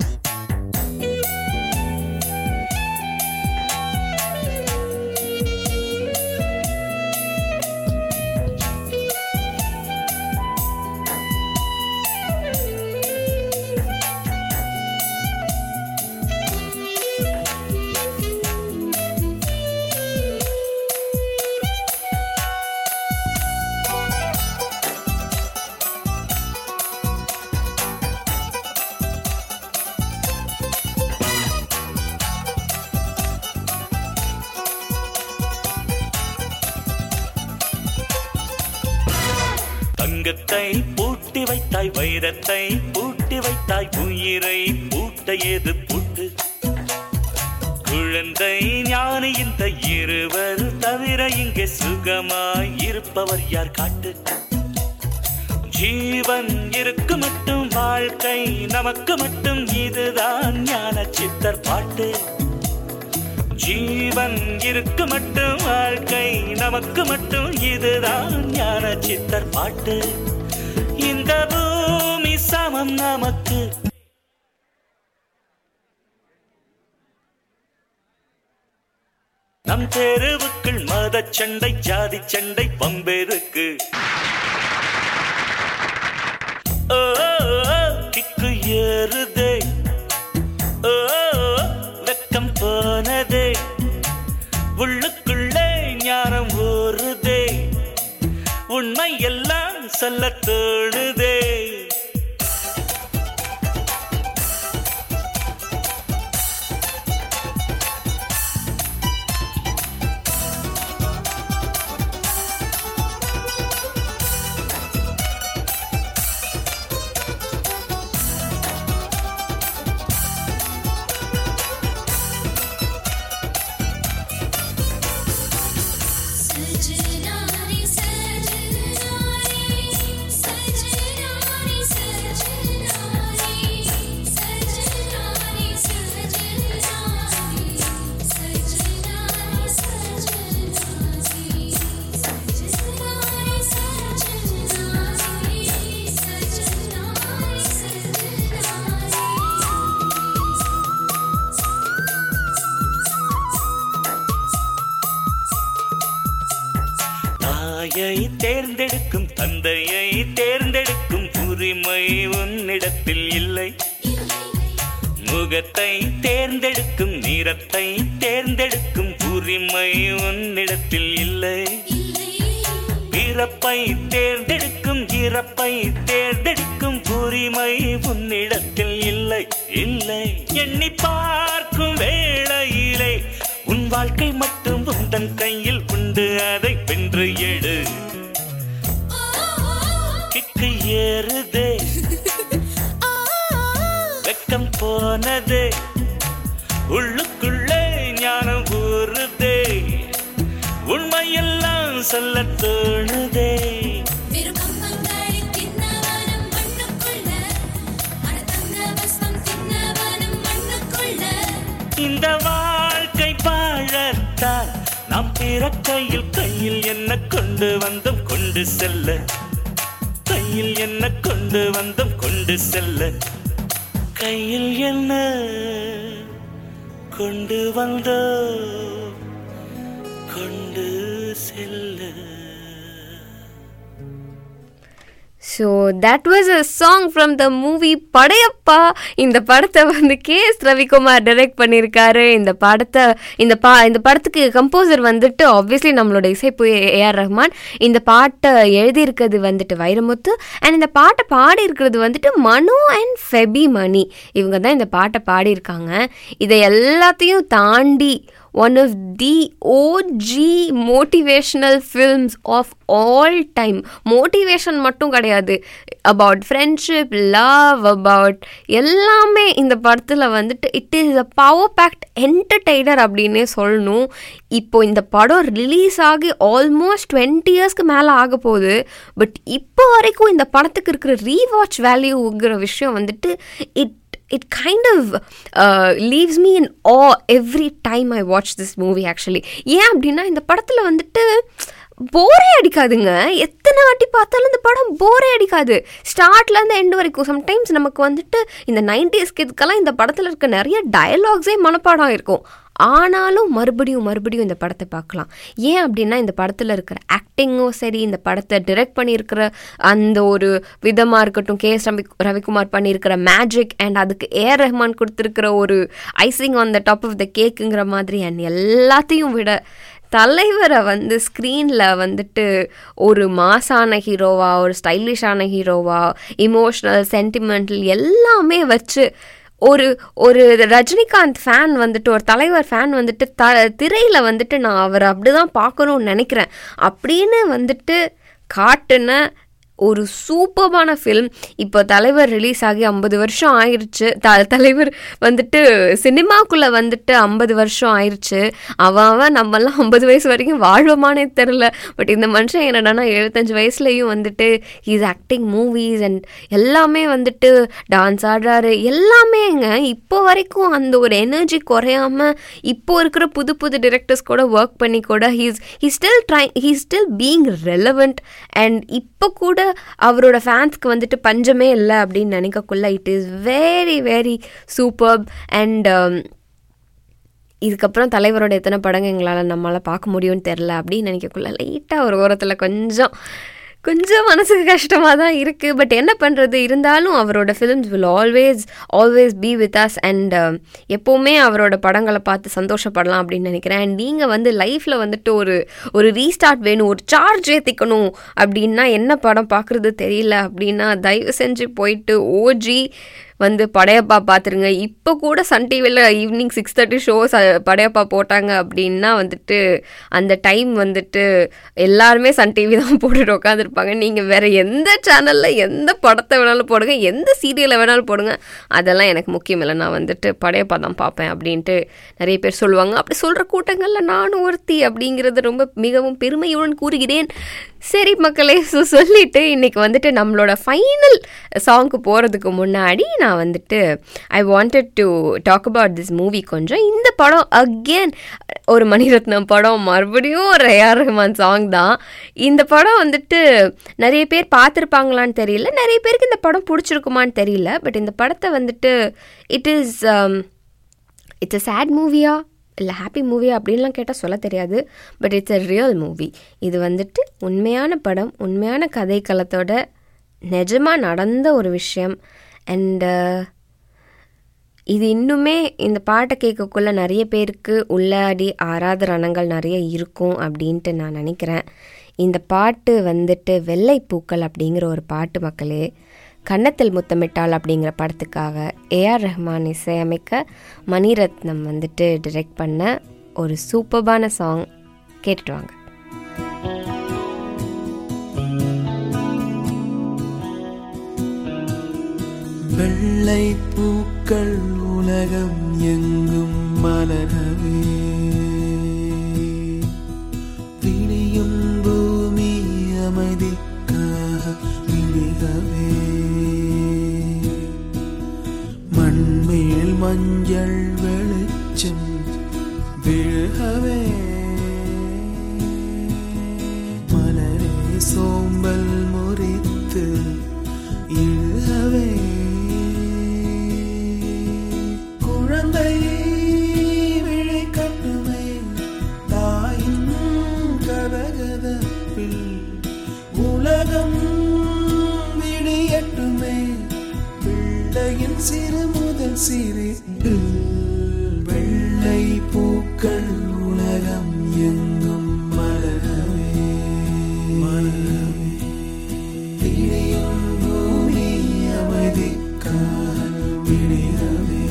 தங்கத்தை பூட்டி வைத்தாய் வைரத்தை பூட்டி வைத்தாய் உயிரை பூட்ட ஏது பூட்டு குழந்தை ஞானி இந்த இருவர் தவிர இங்கே சுகமாய் இருப்பவர் யார் காட்டு ஜீவன் இருக்கு மட்டும் வாழ்க்கை நமக்கு மட்டும் இதுதான் ஞான சித்தர் பாட்டு ஜீவன் இருக்கு மட்டும் வாழ்க்கை நமக்கு மட்டும் இதுதான் ஞான சித்தர் பாட்டு இந்த பூமி சமம் நமக்கு நம் தெருவுக்குள் மத சண்டை ஜாதி சண்டை பம்பெருக்கு ஓ, ஓ, கிக்கு ஏறுதே ஓ, வெக்கம் போனதே உள்ளுக்குள்ளே ஞானம் ஊறுதே உண்மை எல்லாம் சொல்ல தோணுதே தாயை தேர்ந்தெடுக்கும் தந்தையை தேர்ந்தெடுக்கும் உரிமை உன்னிடத்தில் இல்லை முகத்தை தேர்ந்தெடுக்கும் நிறத்தை தேர்ந்தெடுக்கும் உரிமை உன்னிடத்தில் இல்லை பிறப்பை தேர்ந்தெடுக்கும் இறப்பை தேர்ந்தெடுக்கும் உரிமை உன்னிடத்தில் இல்லை இல்லை எண்ணி பார்க்கும் வேளையிலே உன் வாழ்க்கை மட்டும் உந்தன் கையில் உண்டு அதை வென்று எடு கிக்கு ஏறுதே வெக்கம் போனதே உள்ளுக்குள்ளே ஞானம் ஊறுதே உண்மையெல்லாம் சொல்ல தோணுதே இந்த வாழ்க்கை வாழத்தான் நாம் பிறக்கையில் கையில் என்ன கொண்டு வந்தோம் கொண்டு செல்ல கையில் என்ன கொண்டு வந்தோம் கொண்டு செல்ல கையில் என்ன கொண்டு வந்தோம் கொண்டு செல்ல so that was a song from the movie Padayappa இந்த படத்தை வந்து கே எஸ் ரவிக்குமார் டைரக்ட் பண்ணியிருக்காரு இந்த படத்தை இந்த பா இந்த படத்துக்கு கம்போசர் வந்துட்டு ஆப்வியஸ்லி நம்மளோட இசைப்பு ஏஆர் ரஹ்மான் இந்த பாட்டை எழுதியிருக்கிறது வந்துட்டு வைரமுத்து அண்ட் இந்த பாட்டை பாடி இருக்கிறது வந்துட்டு மனு அண்ட் ஃபெபி மணி இவங்க தான் இந்த பாட்டை பாடியிருக்காங்க இதை எல்லாத்தையும் தாண்டி one of the OG motivational films of all time motivation மட்டும் கிடையாது அபவுட் ஃப்ரெண்ட்ஷிப் லவ் அபவுட் எல்லாமே இந்த படத்தில் வந்துட்டு it is a power packed entertainer அப்படின்னே சொல்லணும் இப்போ இந்த படம் ரிலீஸ் ஆகி ஆல்மோஸ்ட் டுவெண்ட்டி இயர்ஸ்க்கு மேலே ஆக போகுது பட் இப்போ வரைக்கும் இந்த படத்துக்கு இருக்கிற ரீவாட்ச் வேல்யூங்கிற விஷயம் வந்துட்டு it it kind of uh, leaves me in awe every time I watch this movie actually ஏன் அப்படின்னா இந்த படத்தில் வந்துட்டு போரே அடிக்காதுங்க எத்தனை வாட்டி பார்த்தாலும் இந்த படம் போரே அடிக்காது ஸ்டார்ட்லேருந்து எண்டு வரைக்கும் சம்டைம்ஸ் நமக்கு வந்துட்டு இந்த நைன்டிஸ் கிட்ஸ்க்கெல்லாம் இந்த படத்தில் இருக்க நிறைய டயலாக்ஸே மனப்பாடம் இருக்கும் ஆனாலும் மறுபடியும் மறுபடியும் இந்த படத்தை பார்க்கலாம் ஏன் அப்படின்னா இந்த படத்தில் இருக்கிற ஆக்டிங்கும் சரி இந்த படத்தை டிரெக்ட் பண்ணியிருக்கிற அந்த ஒரு விதமாக இருக்கட்டும் கே எஸ் ரவி ரவிக்குமார் பண்ணியிருக்கிற மேஜிக் அண்ட் அதுக்கு ஏஆர் ரஹ்மான் கொடுத்துருக்கிற ஒரு icing on the top of the கேக்குங்கிற மாதிரி அண்ட் எல்லாத்தையும் விட தலைவரை வந்து ஸ்க்ரீனில் வந்துட்டு ஒரு மாசான ஹீரோவா ஒரு ஸ்டைலிஷான ஹீரோவா இமோஷ்னல் சென்டிமெண்டல் எல்லாமே வச்சு ஒரு ஒரு ரஜினிகாந்த் ஃபேன் வந்துட்டு ஒரு தலைவர் ஃபேன் வந்துட்டு த திரையில் வந்துட்டு நான் அவரை அப்படி தான் பார்க்கணும்னு நினைக்கிறேன் அப்படின்னு வந்துட்டு காட்டுன ஒரு சூப்பர்பான ஃபில்ம் இப்போ தலைவர் ரிலீஸ் ஆகி ஐம்பது வருஷம் ஆயிடுச்சு த தலைவர் வந்துட்டு சினிமாக்குள்ளே வந்துட்டு ஐம்பது வருஷம் ஆயிடுச்சு அவன் அவன் நம்மெல்லாம் ஐம்பது வயசு வரைக்கும் வாழ்வோமானே தெரில பட் இந்த மனுஷன் என்னடானா எழுபத்தஞ்சு வயசுலேயும் வந்துட்டு ஹீஸ் ஆக்டிங் மூவிஸ் அண்ட் எல்லாமே வந்துட்டு டான்ஸ் ஆடுறாரு எல்லாமேங்க இப்போ வரைக்கும் அந்த ஒரு எனர்ஜி குறையாம இப்போ இருக்கிற புது புது டிரெக்டர்ஸ் கூட ஒர்க் பண்ணி கூட he's he still try he still being relevant and இப்போ கூட அவரோட ஃபேன்ஸ்க்கு வந்துட்டு பஞ்சமே இல்லை அப்படின்னு நினைக்கக்குள்ள it is very very super and இதுக்கப்புறம் தலைவரோட எத்தனை படங்கள் எங்களால் நம்மளால் பார்க்க முடியும்னு தெரில அப்படின்னு நினைக்கக்குள்ள லைட்டாக ஒரு ஓரத்தில் கொஞ்சம் கொஞ்சம் மனசுக்கு கஷ்டமாக தான் இருக்குது பட் என்ன பண்ணுறது இருந்தாலும் அவரோட films will always always be with us and எப்போவுமே அவரோட படங்களை பார்த்து சந்தோஷப்படலாம் அப்படின்னு நினைக்கிறேன் அண்ட் நீங்கள் வந்து லைஃப்பில் வந்துட்டு ஒரு ஒரு ரீஸ்டார்ட் வேணும் ஒரு சார்ஜ் ஏற்றிக்கணும் அப்படின்னா என்ன படம் பார்க்குறது தெரியல அப்படின்னா தயவு செஞ்சு போயிட்டு ஓஜி வந்து படையப்பா பார்த்துருங்க இப்போ கூட சன் டிவியில் evening six thirty shows Padayappa போட்டாங்க அப்படின்னா வந்துட்டு அந்த டைம் வந்துட்டு எல்லாருமே சன் டிவி தான் போட்டுட்டு உட்காந்துருப்பாங்க நீங்கள் வேறு எந்த சேனலில் எந்த படத்தை வேணாலும் போடுங்க எந்த சீரியலை வேணாலும் போடுங்க அதெல்லாம் எனக்கு முக்கியம் இல்லை நான் வந்துட்டு படையப்பா தான் பார்ப்பேன் அப்படின்ட்டு நிறைய பேர் சொல்லுவாங்க அப்படி சொல்கிற கூட்டங்களில் நானும் ஒருத்தி அப்படிங்கிறது ரொம்ப மிகவும் பெருமையுடன் கூறுகிறேன் சரி மக்களே ஸோ சொல்லிட்டு இன்னைக்கு வந்துட்டு நம்மளோட ஃபைனல் சாங்க்கு போகிறதுக்கு முன்னாடி நான் வந்துட்டு I wanted to talk about this movie கொஞ்சம் இந்த படம் அகேன் ஒரு மணிரத்னம் படம் மறுபடியும் ஒரு ஏஆர் ரஹ்மான் சாங் தான் இந்த படம் வந்துட்டு நிறைய பேர் பார்த்துருப்பாங்களான்னு தெரியல நிறைய பேருக்கு இந்த படம் பிடிச்சிருக்குமான்னு தெரியல பட் இந்த படத்தை வந்துட்டு it is it's a sad மூவியா இல்லை ஹாப்பி மூவி அப்படின்லாம் கேட்டால் சொல்ல தெரியாது but it's a real movie இது வந்துட்டு உண்மையான படம் உண்மையான கதைக்களத்தோட நிஜமாக நடந்த ஒரு விஷயம் அண்டு இது இன்னுமே இந்த பாட்டை கேட்கக்குள்ள நிறைய பேருக்கு உள்ளாடி ஆறாத ரணங்கள் நிறைய இருக்கும் அப்படின்ட்டு நான் நினைக்கிறேன் இந்த பாட்டு வந்துட்டு வெள்ளை பூக்கள் அப்படிங்கிற ஒரு பாட்டு மக்களே கன்னத்தில் முத்தமிட்டாள் அப்படிங்கிற படத்துக்காக ஏஆர் ரஹ்மான் இசையமைக்க மணிரத்னம் வந்துட்டு டிரெக்ட் பண்ண ஒரு சூப்பர்பான சாங் கேட்டுட்டு வாங்க வெள்ளை பூக்கள் உலகம் எங்கும் மலரவே விழியும் பூமி அமைதிக்காக விழிகவே மண்மேல் மஞ்சள் வெளிச்சம் விழுகவே மலரே சோம்பல் முறித்து இழுகவே குழந்தை விழி கட்டுமே தாயின் கதகதப்பில் உலகம் விடியட்டுமே பிள்ளையின் சிறு முதல் சிரிப்பு வெள்ளை பூக்கள் உலகம் எங்கும் மலரவே மலரவே விழியும் பூமி அமைதிக்காக விடியவே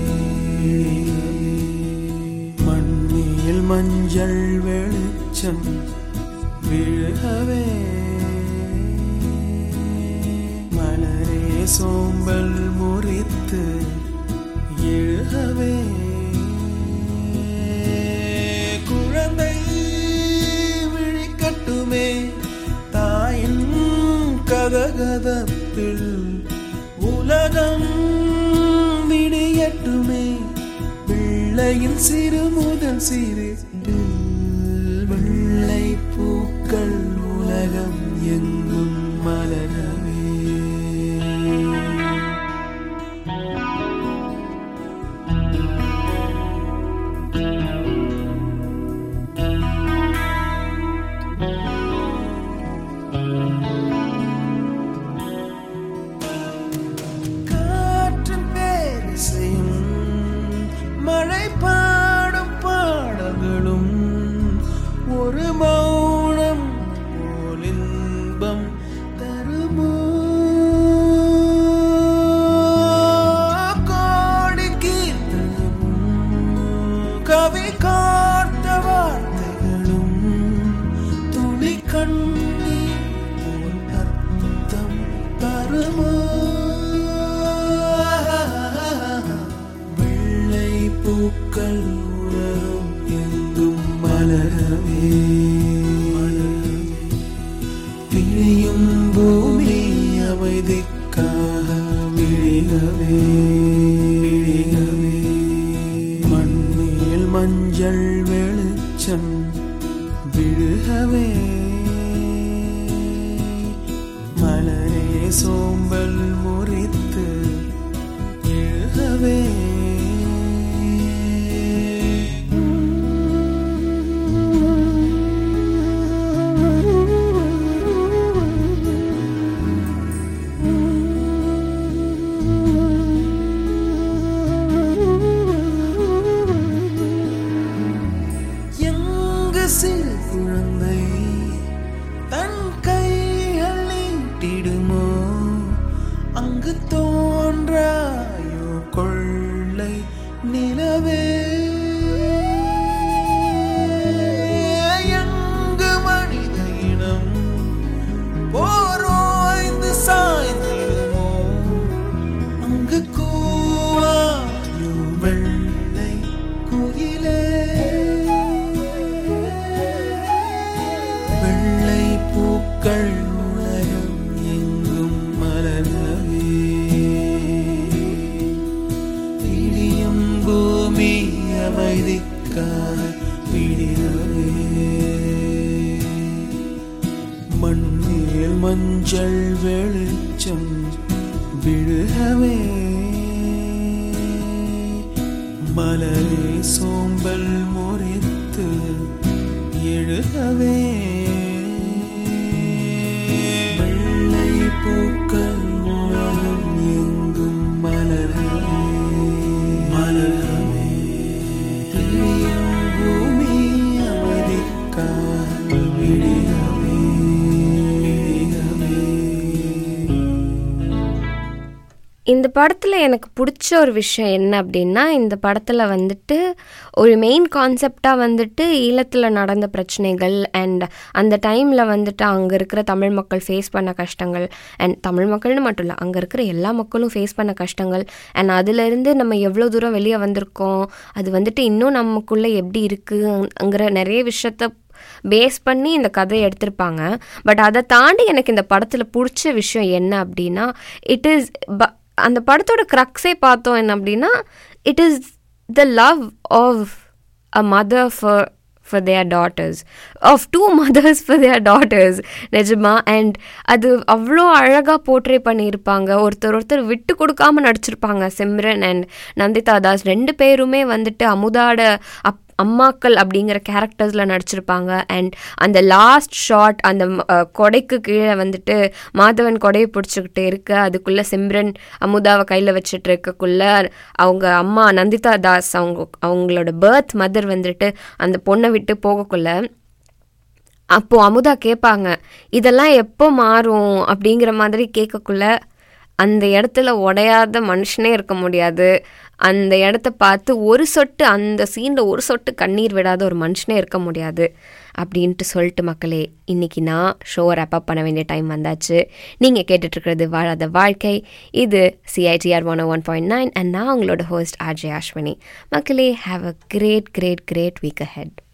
மண்ணில் மஞ்சள் வெளிச்சம் விழுகவே மலரே சோம்பல் முறித்து எழுகவே குழந்தை விழிக்கட்டுமே தாயின் கதகதப்பில் உலகம் விடியட்டுமே பிள்ளையின் சிறு முதல் சிறு வெள்ளை பூக்கள் உலகம் எங்கும் மலரவே காற்றின் பேரிசையும் மழை பாடும் பாடல்களும் ஒரு மௌனம் போல் இன்பம் தருமோ கோடி கீர்த்தனமும் கவி காத்த வார்த்தைகளும் துளி கண்ணீர் போல் அர்த்தம் தருமோ வெள்ளை பூக்கள் உலகம் எங்கும் மலரவே பிழியும் பூமி அமைதிக்காக விழிகவே விழிகவே மண்ணில் மஞ்சள் வெளிச்சம் விழுகவே மலரே சோம்பல் முறித்து எழுகவே எங்கு சிறு குழந்தை தன் கைகள் நீட்டிடுமோ அங்கு தோன்றாயோ கொள்ளை நிலவே எங்கு மனித இனம் போரோய்ந்து சாய்ந்திடுமோ அங்கு கூவாயோ வெள்ளை குயிலே வெள்ளை பூக்கள் உலகம் எங்கும் மலரவே இடியும் பூமி அமைதிக்காக விடியவே மண்ணில் மஞ்சள் வெளிச்சம் விழுகவே மலரே சோம்பல் முறித்து எழுகவே வெள்ளை பூக்கள் உலகம் எங்கும் மலரவே மலரவே பிரியும் பூமி அமைதிக்காக விடியவே விடியவே இந்த படத்தில் எனக்கு பிடிச்ச ஒரு விஷயம் என்ன அப்படின்னா இந்த படத்தில் வந்துட்டு ஒரு மெயின் கான்செப்டாக வந்துட்டு ஈழத்தில் நடந்த பிரச்சனைகள் அண்ட் அந்த டைமில் வந்துட்டு அங்கே இருக்கிற தமிழ் மக்கள் ஃபேஸ் பண்ண கஷ்டங்கள் அண்ட் தமிழ் மக்கள்னு மட்டும் இல்லை அங்கே இருக்கிற எல்லா மக்களும் ஃபேஸ் பண்ண கஷ்டங்கள் அண்ட் அதிலிருந்து நம்ம எவ்வளோ தூரம் வெளியே வந்திருக்கோம் அது வந்துட்டு இன்னும் நமக்குள்ளே எப்படி இருக்குங்கிற நிறைய விஷயத்த பேஸ் பண்ணி இந்த கதையை எடுத்திருப்பாங்க பட் அதை தாண்டி எனக்கு இந்த படத்தில் பிடிச்ச விஷயம் என்ன அப்படின்னா இட் இஸ் அந்த படத்தோட க்ரக்ஸே பார்த்தோம் என்ன அப்படின்னா it is the love of a mother for for their daughters of two mothers for their daughters நிஜமா அண்ட் அது அவ்வளோ அழகாக போர்ட்ரே பண்ணியிருப்பாங்க ஒருத்தர் ஒருத்தர் விட்டு கொடுக்காம நடிச்சிருப்பாங்க சிம்ரன் அண்ட் நந்திதா தாஸ் ரெண்டு பேருமே வந்துட்டு அமுதாட அப் அம்மாக்கள் அப்படிங்கிற கேரக்டர்ஸில் நடிச்சிருப்பாங்க அண்ட் அந்த லாஸ்ட் ஷாட் அந்த ம- அஹ் கொடைக்கு கீழே வந்துட்டு மாதவன் கொடையை பிடிச்சிக்கிட்டு இருக்க அதுக்குள்ளே சிம்ரன் அமுதாவை கையில் வச்சுட்டு இருக்கக்குள்ள அவங்க அம்மா நந்திதா தாஸ் அவங்க அவங்களோட பர்த் மதர் வந்துட்டு அந்த பொண்ணை விட்டு போகக்குள்ள அப்போது அமுதா கேட்பாங்க இதெல்லாம் எப்போ மாறும் அப்படிங்கிற மாதிரி கேட்கக்குள்ள அந்த இடத்துல உடையாத மனுஷனே இருக்க முடியாது அந்த இடத்த பார்த்து ஒரு சொட்டு அந்த சீனில் ஒரு சொட்டு கண்ணீர் விடாத ஒரு மனுஷனே இருக்க முடியாது அப்படின்ட்டு சொல்லிட்டு மக்களே இன்னைக்கு நான் ஷோ ரேப் பண்ண வேண்டிய டைம் வந்தாச்சு நீங்கள் கேட்டுட்ருக்கிறது வாழாத வாழ்க்கை இது CITR one one point nine and நான் உங்களோட ஹோஸ்ட் ஆர்ஜே அஸ்வினி மக்களே have a great great great week ahead